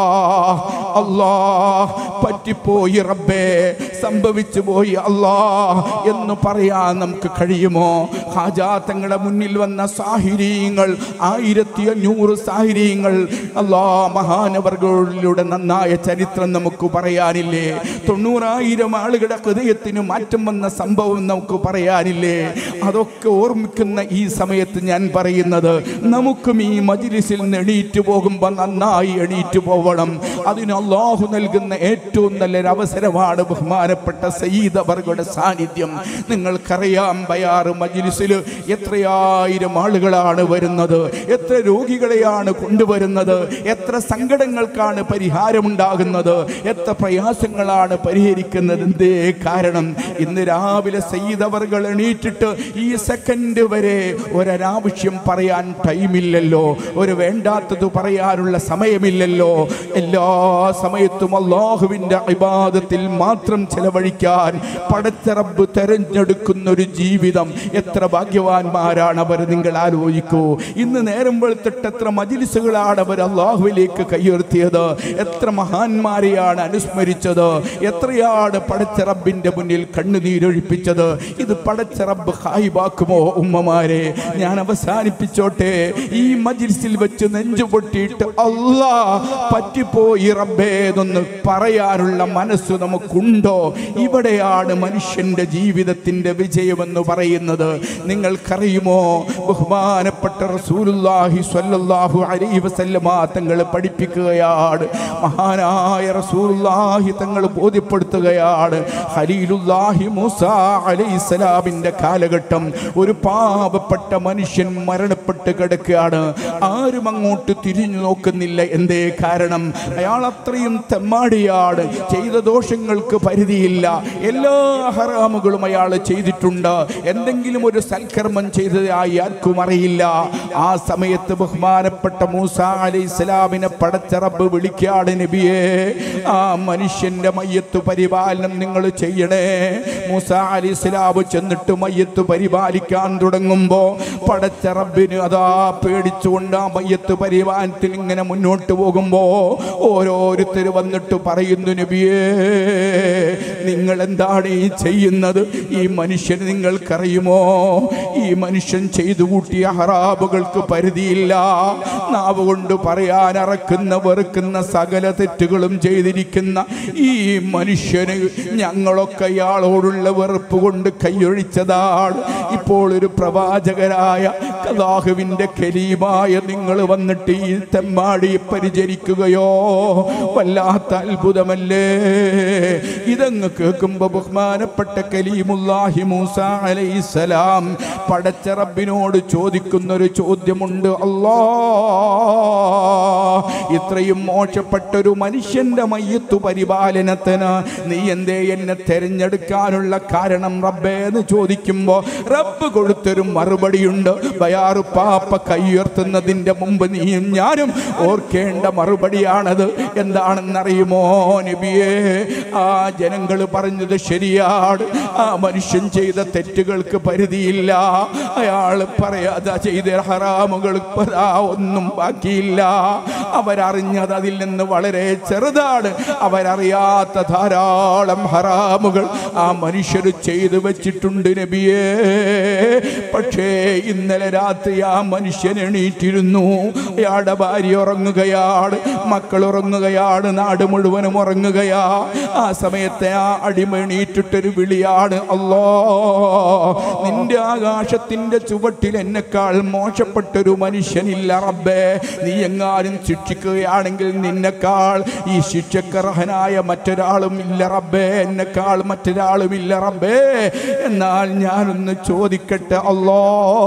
അല്ലാ പറ്റിപ്പോയി റബ്ബേ സംഭവിച്ചു പോയി അല്ലാ എന്ന് പറയാൻ നമുക്ക് കഴിയുമോ ഹാജാത്തങ്ങളുടെ മുന്നിൽ വന്ന സാഹിര്യങ്ങൾ ആയിരത്തി അഞ്ഞൂറ് സാഹിര്യങ്ങൾ അല്ലാ മഹാനവർകളിലൂടെ നന്നായ ചരിത്രം നമുക്ക് പറയാനില്ലേ തൊണ്ണൂറായിരം ആളുകളുടെ ഹൃദയത്തിന് മാറ്റം വന്ന സംഭവം നമുക്ക് പറയാനില്ലേ അതൊക്കെ ഓർമ്മിക്കുന്ന ഈ സമയത്ത് ഞാൻ പറയുന്നത് നമുക്കും ഈ മജിലിസിൽ നിന്ന് എണീറ്റ് പോകുമ്പോൾ നന്നായി എണീറ്റ് പോവണം അതിന് അള്ളാഹു നൽകുന്ന ഏറ്റവും നല്ലൊരു അവസരമാണ് ബഹുമാനപ്പെട്ട സയ്യിദ് അവരുടെ സാന്നിധ്യം നിങ്ങൾക്കറിയാം ബയാറ് മജിലിസിൽ എത്രയായിരം ആളുകളാണ് വരുന്നത് എത്ര രോഗികളെയാണ് കൊണ്ടുവരുന്നത് എത്ര സങ്കടങ്ങൾക്കാണ് പരിഹാരമുണ്ടാകുന്നത് എത്ര പ്രയാസങ്ങളാണ് പരിഹരിക്കുന്നത് എന്തേ കാരണം ഇന്ന് രാവിലെ സയ്യിദ് അവർകൾ എണീറ്റിട്ട് ഈ സെക്കൻഡ് വരെ ഒരനാവശ്യം പറയാൻ ടൈമില്ലല്ലോ ഒരു വേണ്ടാത്തത് പറയാനുള്ള സമയമില്ലല്ലോ എല്ലാ സമയത്തും അള്ളാഹുവിൻ്റെ ഇബാദത്തിൽ മാത്രം ചെലവഴിക്കാൻ പടച്ച റബ്ബ് തെരഞ്ഞെടുക്കുന്ന ഒരു ജീവിതം എത്ര ഭാഗ്യവാന്മാരാണ് അവർ നിങ്ങൾ ആലോചിക്കൂ ഇന്ന് നേരം വെളുത്തിട്ട് എത്ര മജിലിസുകളാണ് അവർ അള്ളാഹുവിലേക്ക് കയ്യുയർത്തിയത് എത്ര മഹാന്മാരെയാണ് അനുസ്മരിച്ചത് എത്രയാണ് പടച്ച റബ്ബിന്റെ മുന്നിൽ കണ്ണുനീരൊഴിപ്പിച്ചത് ഇത് പടച്ച റബ്ബ് ഹായിബാക്കുമോ ഉമ്മമാരെ ഞാൻ അവസാനിപ്പിച്ചോട്ടെ ഈ മജിൽസിൽ വെച്ച് നെഞ്ചു പൊട്ടിയിട്ട് അല്ലാ പറ്റിപ്പോയി റബ്ബേ എന്നൊന്ന് പറയാനുള്ള മനസ്സ് നമുക്കുണ്ടോ ഇവിടെയാണ് മനുഷ്യന്റെ ജീവിതത്തിന്റെ വിജയമെന്ന് പറയുന്നത് നിങ്ങൾക്കറിയുമോ ബഹുമാനപ്പെട്ട റസൂലുള്ളാഹി സ്വല്ലല്ലാഹു അലൈഹി വസല്ലമ തങ്ങൾ പഠിപ്പിക്കുകയാണ് മഹാനായ റസൂലുള്ളാഹി തങ്ങൾ ബോധ്യപ്പെടുത്തുകയാണ് ഖലീലുല്ലാഹി മൂസ അലൈഹിസ്സലാമിന്റെ കാലഘട്ടം ഒരു പാവപ്പെട്ട മനുഷ്യൻ മരണപ്പെട്ട് കിടക്കുകയാണ് ആരും അങ്ങോട്ട് തിരിഞ്ഞു നോക്കുന്നില്ല എന്തേ കാരണം അയാൾ അത്രയും തെമ്മാടിയാണ് ചെയ്ത ദോഷങ്ങൾക്ക് പരിധി പരിധിയില്ല എല്ലാ ഹറാമുകളും അയാൾ ചെയ്തിട്ടുണ്ട് എന്തെങ്കിലും ഒരു സൽക്കർമ്മം ചെയ്തതായി ആർക്കും അറിയില്ല ആ സമയത്ത് ബഹുമാനപ്പെട്ട മൂസ അലൈഹി ഇസ്ലാമിനെ പടച്ച റബ്ബ് വിളിക്കാട് നബിയെ ആ മനുഷ്യന്റെ മയ്യത്ത് പരിപാലനം നിങ്ങൾ ചെയ്യണേ മൂസ അലൈഹി ഇസ്ലാം ചെന്നിട്ട് മയ്യത്ത് പരിപാലിക്കാൻ തുടങ്ങുമ്പോ പടച്ച റബ്ബിന് അതാ പേടിച്ചുകൊണ്ട് ആ മയ്യത്ത് പരിപാലനത്തിൽ ഇങ്ങനെ മുന്നോട്ട് പോകുമ്പോ ഓരോരുത്തർ വന്നിട്ട് പറയുന്നു നബിയേ നിങ്ങൾ എന്താണ് ഈ ചെയ്യുന്നത് ഈ മനുഷ്യൻ നിങ്ങൾക്കറിയുമോ ഈ മനുഷ്യൻ ചെയ്തു കൂട്ടിയ ഹറാബുകൾക്ക് പരിധിയില്ല നാവ് കൊണ്ട് പറയാൻ അറക്കുന്ന വെറുക്കുന്ന സകല തെറ്റുകളും ചെയ്തിരിക്കുന്ന ഈ മനുഷ്യന് ഞങ്ങളൊക്കെ ഇയാളോടുള്ള വെറുപ്പ് കൊണ്ട് കൈയൊഴിച്ചതാണ് ഇപ്പോൾ ഒരു പ്രവാചകരായ കലാഹുവിന്റെ കരീമായ നിങ്ങൾ വന്നിട്ട് ഈ തെമ്മാടിയെ പരിചരിക്കുകയോ വല്ലാത്ത അത്ഭുതമല്ലേ ഇതങ്ങ് കേൾക്കുമ്പോ ബഹുമാനപ്പെട്ട കലീമുല്ലാഹി മൂസ അലൈസലാം പടച്ച റബ്ബിനോട് ചോദിക്കുന്ന ഒരു ചോദ്യമുണ്ട് അല്ലാ ഇത്രയും മോശപ്പെട്ട ഒരു മനുഷ്യന്റെ മയ്യത്തു പരിപാലനത്തിന് നീ എന്തേ എന്നെ തെരഞ്ഞെടുക്കാനുള്ള കാരണം റബ്ബേ എന്ന് ചോദിക്കുമ്പോ റബ്ബ് കൊടുത്തൊരു മറുപടിയുണ്ട് ബയാറു പാപ്പ കൈയുയർത്തുന്നതിന്റെ മുമ്പ് നീയും ഞാനും ഓർക്കേണ്ട മറുപടിയാണത് എന്താണെന്നറിയുമോ നബിയേ ആ ജനങ്ങൾ പറഞ്ഞത് ശരിയാണ് ആ മനുഷ്യൻ ചെയ്ത തെറ്റുകൾക്ക് പരിധിയില്ല അയാൾ പറയാതെ ചെയ്ത ഹറാമുകൾക്ക് അതാ ഒന്നും ബാക്കിയില്ല അവരറിഞ്ഞത് അതിൽ നിന്ന് വളരെ ചെറുതാണ് അവരറിയാത്ത ധാരാളം ഹറാമുകൾ ആ മനുഷ്യർ ചെയ്തു വെച്ചിട്ടുണ്ട് നബിയേ പക്ഷേ ഇന്നലെ രാത്രി ആ മനുഷ്യൻ എണീറ്റിരുന്നു അയാളുടെ ഭാര്യ ഉറങ്ങുകയാണ് മക്കൾ ഉറങ്ങുകയാണ് നാട് മുഴുവനും ഉറങ്ങുകയാ ആ സമയത്തെ ആ അടിമ എണീറ്റിട്ടൊരു വിളിയാണ് അല്ലോ നിന്റെ ആകാശത്തിന്റെ ചുവട്ടിൽ എന്നെക്കാൾ മോശപ്പെട്ടൊരു മനുഷ്യനില്ല റബ്ബേ നീ എങ്ങാനും ശിക്ഷിക്കുകയാണെങ്കിൽ നിന്നെക്കാൾ ഈ ശിക്ഷക്കർഹനായ മറ്റൊരാളും ഇല്ല റബ്ബേ എന്നെക്കാൾ മറ്റൊരാളും ഇല്ല റബ്ബേ എന്നാൽ ഞാനൊന്ന് ചോദിക്കട്ടെ അല്ലോ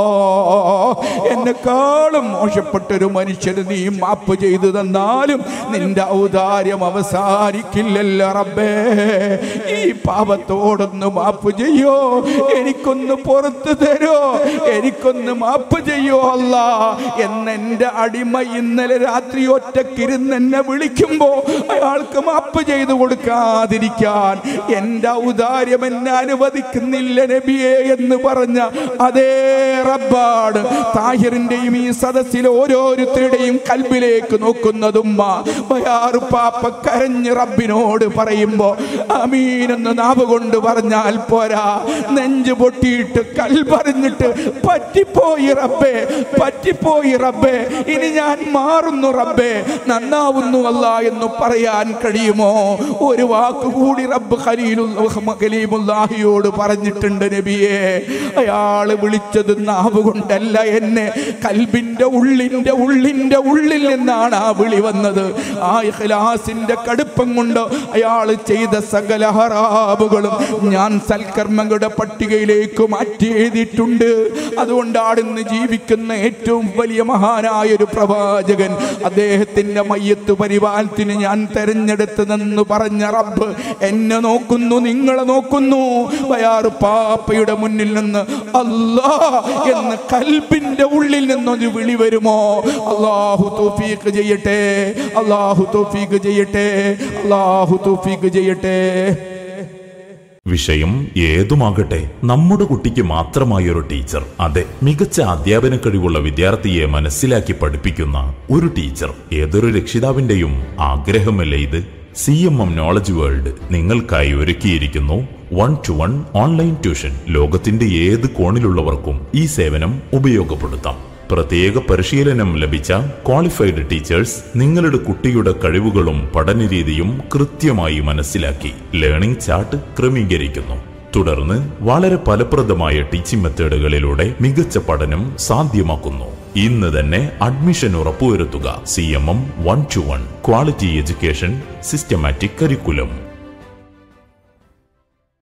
എന്നെക്കാളും മോശപ്പെട്ടൊരു മനുഷ്യന് നീ മാപ്പ് ചെയ്തു തന്നാലും നിന്റെ ഔദാര്യം അവസാനിക്കില്ലല്ലോ റബ്ബേ ഈ പാപത്തോടൊന്ന് മാപ്പ് ചെയ്യോ എനിക്കൊന്ന് പുറത്തു തരോ എനിക്കൊന്ന് മാപ്പ് ചെയ്യോ അല്ല എന്നെന്റെ അടിമ ഇന്നലെ രാത്രി ഒറ്റക്കിരുന്ന് എന്നെ വിളിക്കുമ്പോ അയാൾക്ക് മാപ്പ് ചെയ്തു കൊടുക്കാതിരിക്കാൻ എന്റെ ഔദാര്യം എന്നെ അനുവദിക്കുന്നില്ല നബിയെ എന്ന് പറഞ്ഞ അതേ റബ്ബാണ് താഹിറിന്റെയും ഈ സദസ്സിലെ ഓരോരുത്തരുടെയും കൽബിലേക്ക് നോക്കുന്നതും ബയാറു പാപ്പ കരഞ്ഞ് റബ്ബിനോട് പറയുമ്പോ അമീൻ എന്ന് നാവ് കൊണ്ട് പറഞ്ഞാൽ പോരാ നെഞ്ച് പൊട്ടിയിട്ട് കൽപറിഞ്ഞിട്ട് പറ്റിപ്പോയി റബ്ബേ പറ്റിപ്പോയി റബ്ബേ ഇനി ഞാൻ മാറുന്നു റബ്ബേ നന്നാവുന്നു അല്ല എന്ന് പറയാൻ കഴിയുമോ ഒരു വാക്ക് കൂടി റബ്ബ് ഖലീലുള്ള ഖലീമുല്ലാഹിയോട് പറഞ്ഞിട്ടുണ്ട് നബിയെ അയാള് വിളിച്ചത് നാവ് കൊണ്ടല്ല എന്നെ കൽബിന്റെ ഉള്ളിന്റെ ഉള്ളിന്റെ ഉള്ളിൽ നിന്നാണ് ആ വിളി വന്നത് ആ ഇഖ്ലാസിന്റെ കടുപ്പം കൊണ്ട് അയാൾ ചെയ്ത സകല ഹറാബുകളും ഞാൻ സൽക്കർമ്മങ്ങളുടെ പട്ടികയിലേക്ക് മാറ്റി എഴുതിയിട്ടുണ്ട് അതുകൊണ്ടാണ് ഇന്ന് ജീവിക്കുന്ന ഏറ്റവും വലിയ മഹാനായ ഒരു പ്രവാചകൻ അദ്ദേഹത്തിന്റെ മയ്യത്ത് പരിപാലനത്തിന് ഞാൻ തെരഞ്ഞെടുത്തതെന്ന് പറഞ്ഞ റബ്ബ് എന്നെ നോക്കുന്നു നിങ്ങളെ നോക്കുന്നു വയാറ് പാപ്പയുടെ മുന്നിൽ നിന്ന് അല്ലാ എന്ന് കൽബിന്റെ ഉള്ളിൽ നിന്നൊരു വിളി വരുമോ അള്ളാഹു തൗഫീഖ് ചെയ്യട്ടെ അള്ളാഹു തൗഫീഖ് ചെയ്യട്ടെ അള്ളാഹു തൗഫീഖ് ചെയ്യട്ടെ വിഷയം ഏതുമാകട്ടെ നമ്മുടെ കുട്ടിക്ക് മാത്രമായ ഒരു ടീച്ചർ അതെ മികച്ച അധ്യാപന കഴിവുള്ള വിദ്യാർത്ഥിയെ മനസ്സിലാക്കി പഠിപ്പിക്കുന്ന ഒരു ടീച്ചർ ഏതൊരു രക്ഷിതാവിന്റെയും ആഗ്രഹമല്ലേ ഇത് C M M knowledge world നിങ്ങൾക്കായി ഒരുക്കിയിരിക്കുന്നു one two one online tuition ലോകത്തിന്റെ ഏത് കോണിലുള്ളവർക്കും ഈ സേവനം ഉപയോഗപ്പെടുത്താം പ്രത്യേക പരിശീലനം ലഭിച്ച ക്വാളിഫൈഡ് ടീച്ചേഴ്സ് നിങ്ങളുടെ കുട്ടിയുടെ കഴിവുകളും പഠനരീതിയും കൃത്യമായി മനസ്സിലാക്കി ലേണിംഗ് ചാർട്ട് ക്രമീകരിക്കുന്നു തുടർന്ന് വളരെ ഫലപ്രദമായ ടീച്ചിങ് മെത്തേഡുകളിലൂടെ മികച്ച പഠനം സാധ്യമാക്കുന്നു ഇന്ന് തന്നെ അഡ്മിഷൻ ഉറപ്പുവരുത്തുക C M M one two one quality education systematic curriculum